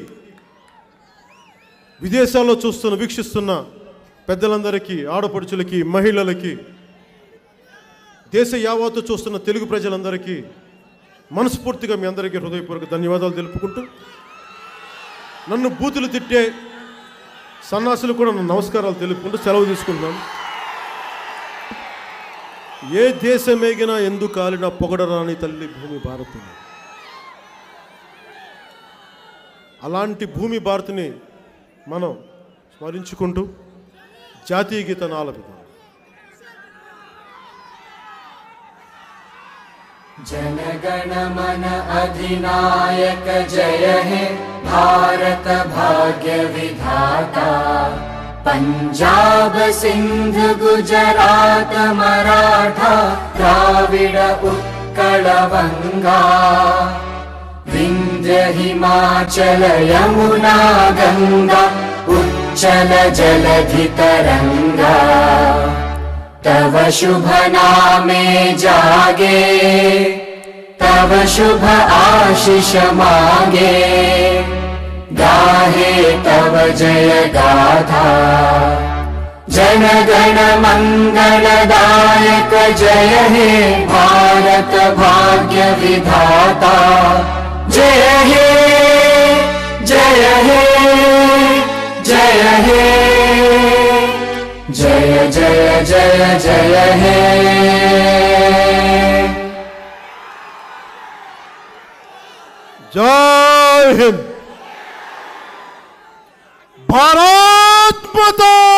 విదేశాల్లో చూస్తున్న వీక్షిస్తున్న పెద్దలందరికీ ఆడపడుచులకి మహిళలకి దేశ యావత్తు చూస్తున్న తెలుగు ప్రజలందరికీ మనస్ఫూర్తిగా మీ అందరికీ హృదయపూర్వక ధన్యవాదాలు తెలుపుకుంటూ నన్ను బూతులు తిట్టే సన్నాసులు కూడా నన్ను నమస్కారాలు తెలుపుకుంటూ సెలవు తీసుకుంటున్నాను ఏ దేశమేగినా ఎందుకు కాలినా పొగడరాని తల్లి భూమి భారతం అలాంటి భూమి భారతిని మనం స్మరించుకుంటూ జాతీయ గీతాన్ని ఆలపిద్దాం जनगण मन अधिनायक जय हे भारत भाग्य विधाता पञ्जाब सिन्ध गुजरात मराठा द्राविड उत्कल बङ्गा विन्ध्य हिमाचल यमुना गङ्गा उच्चल जलधितरङ्गा तव शुभ नामे जागे तव शुभ आशिष मागे गाहे तव जय गाथा जनगण मङ्गलदायक जय हे भारत भाग्य विधाता जय हे जय हे जय हे जय जय जय जय हे जय हिंद भारत माता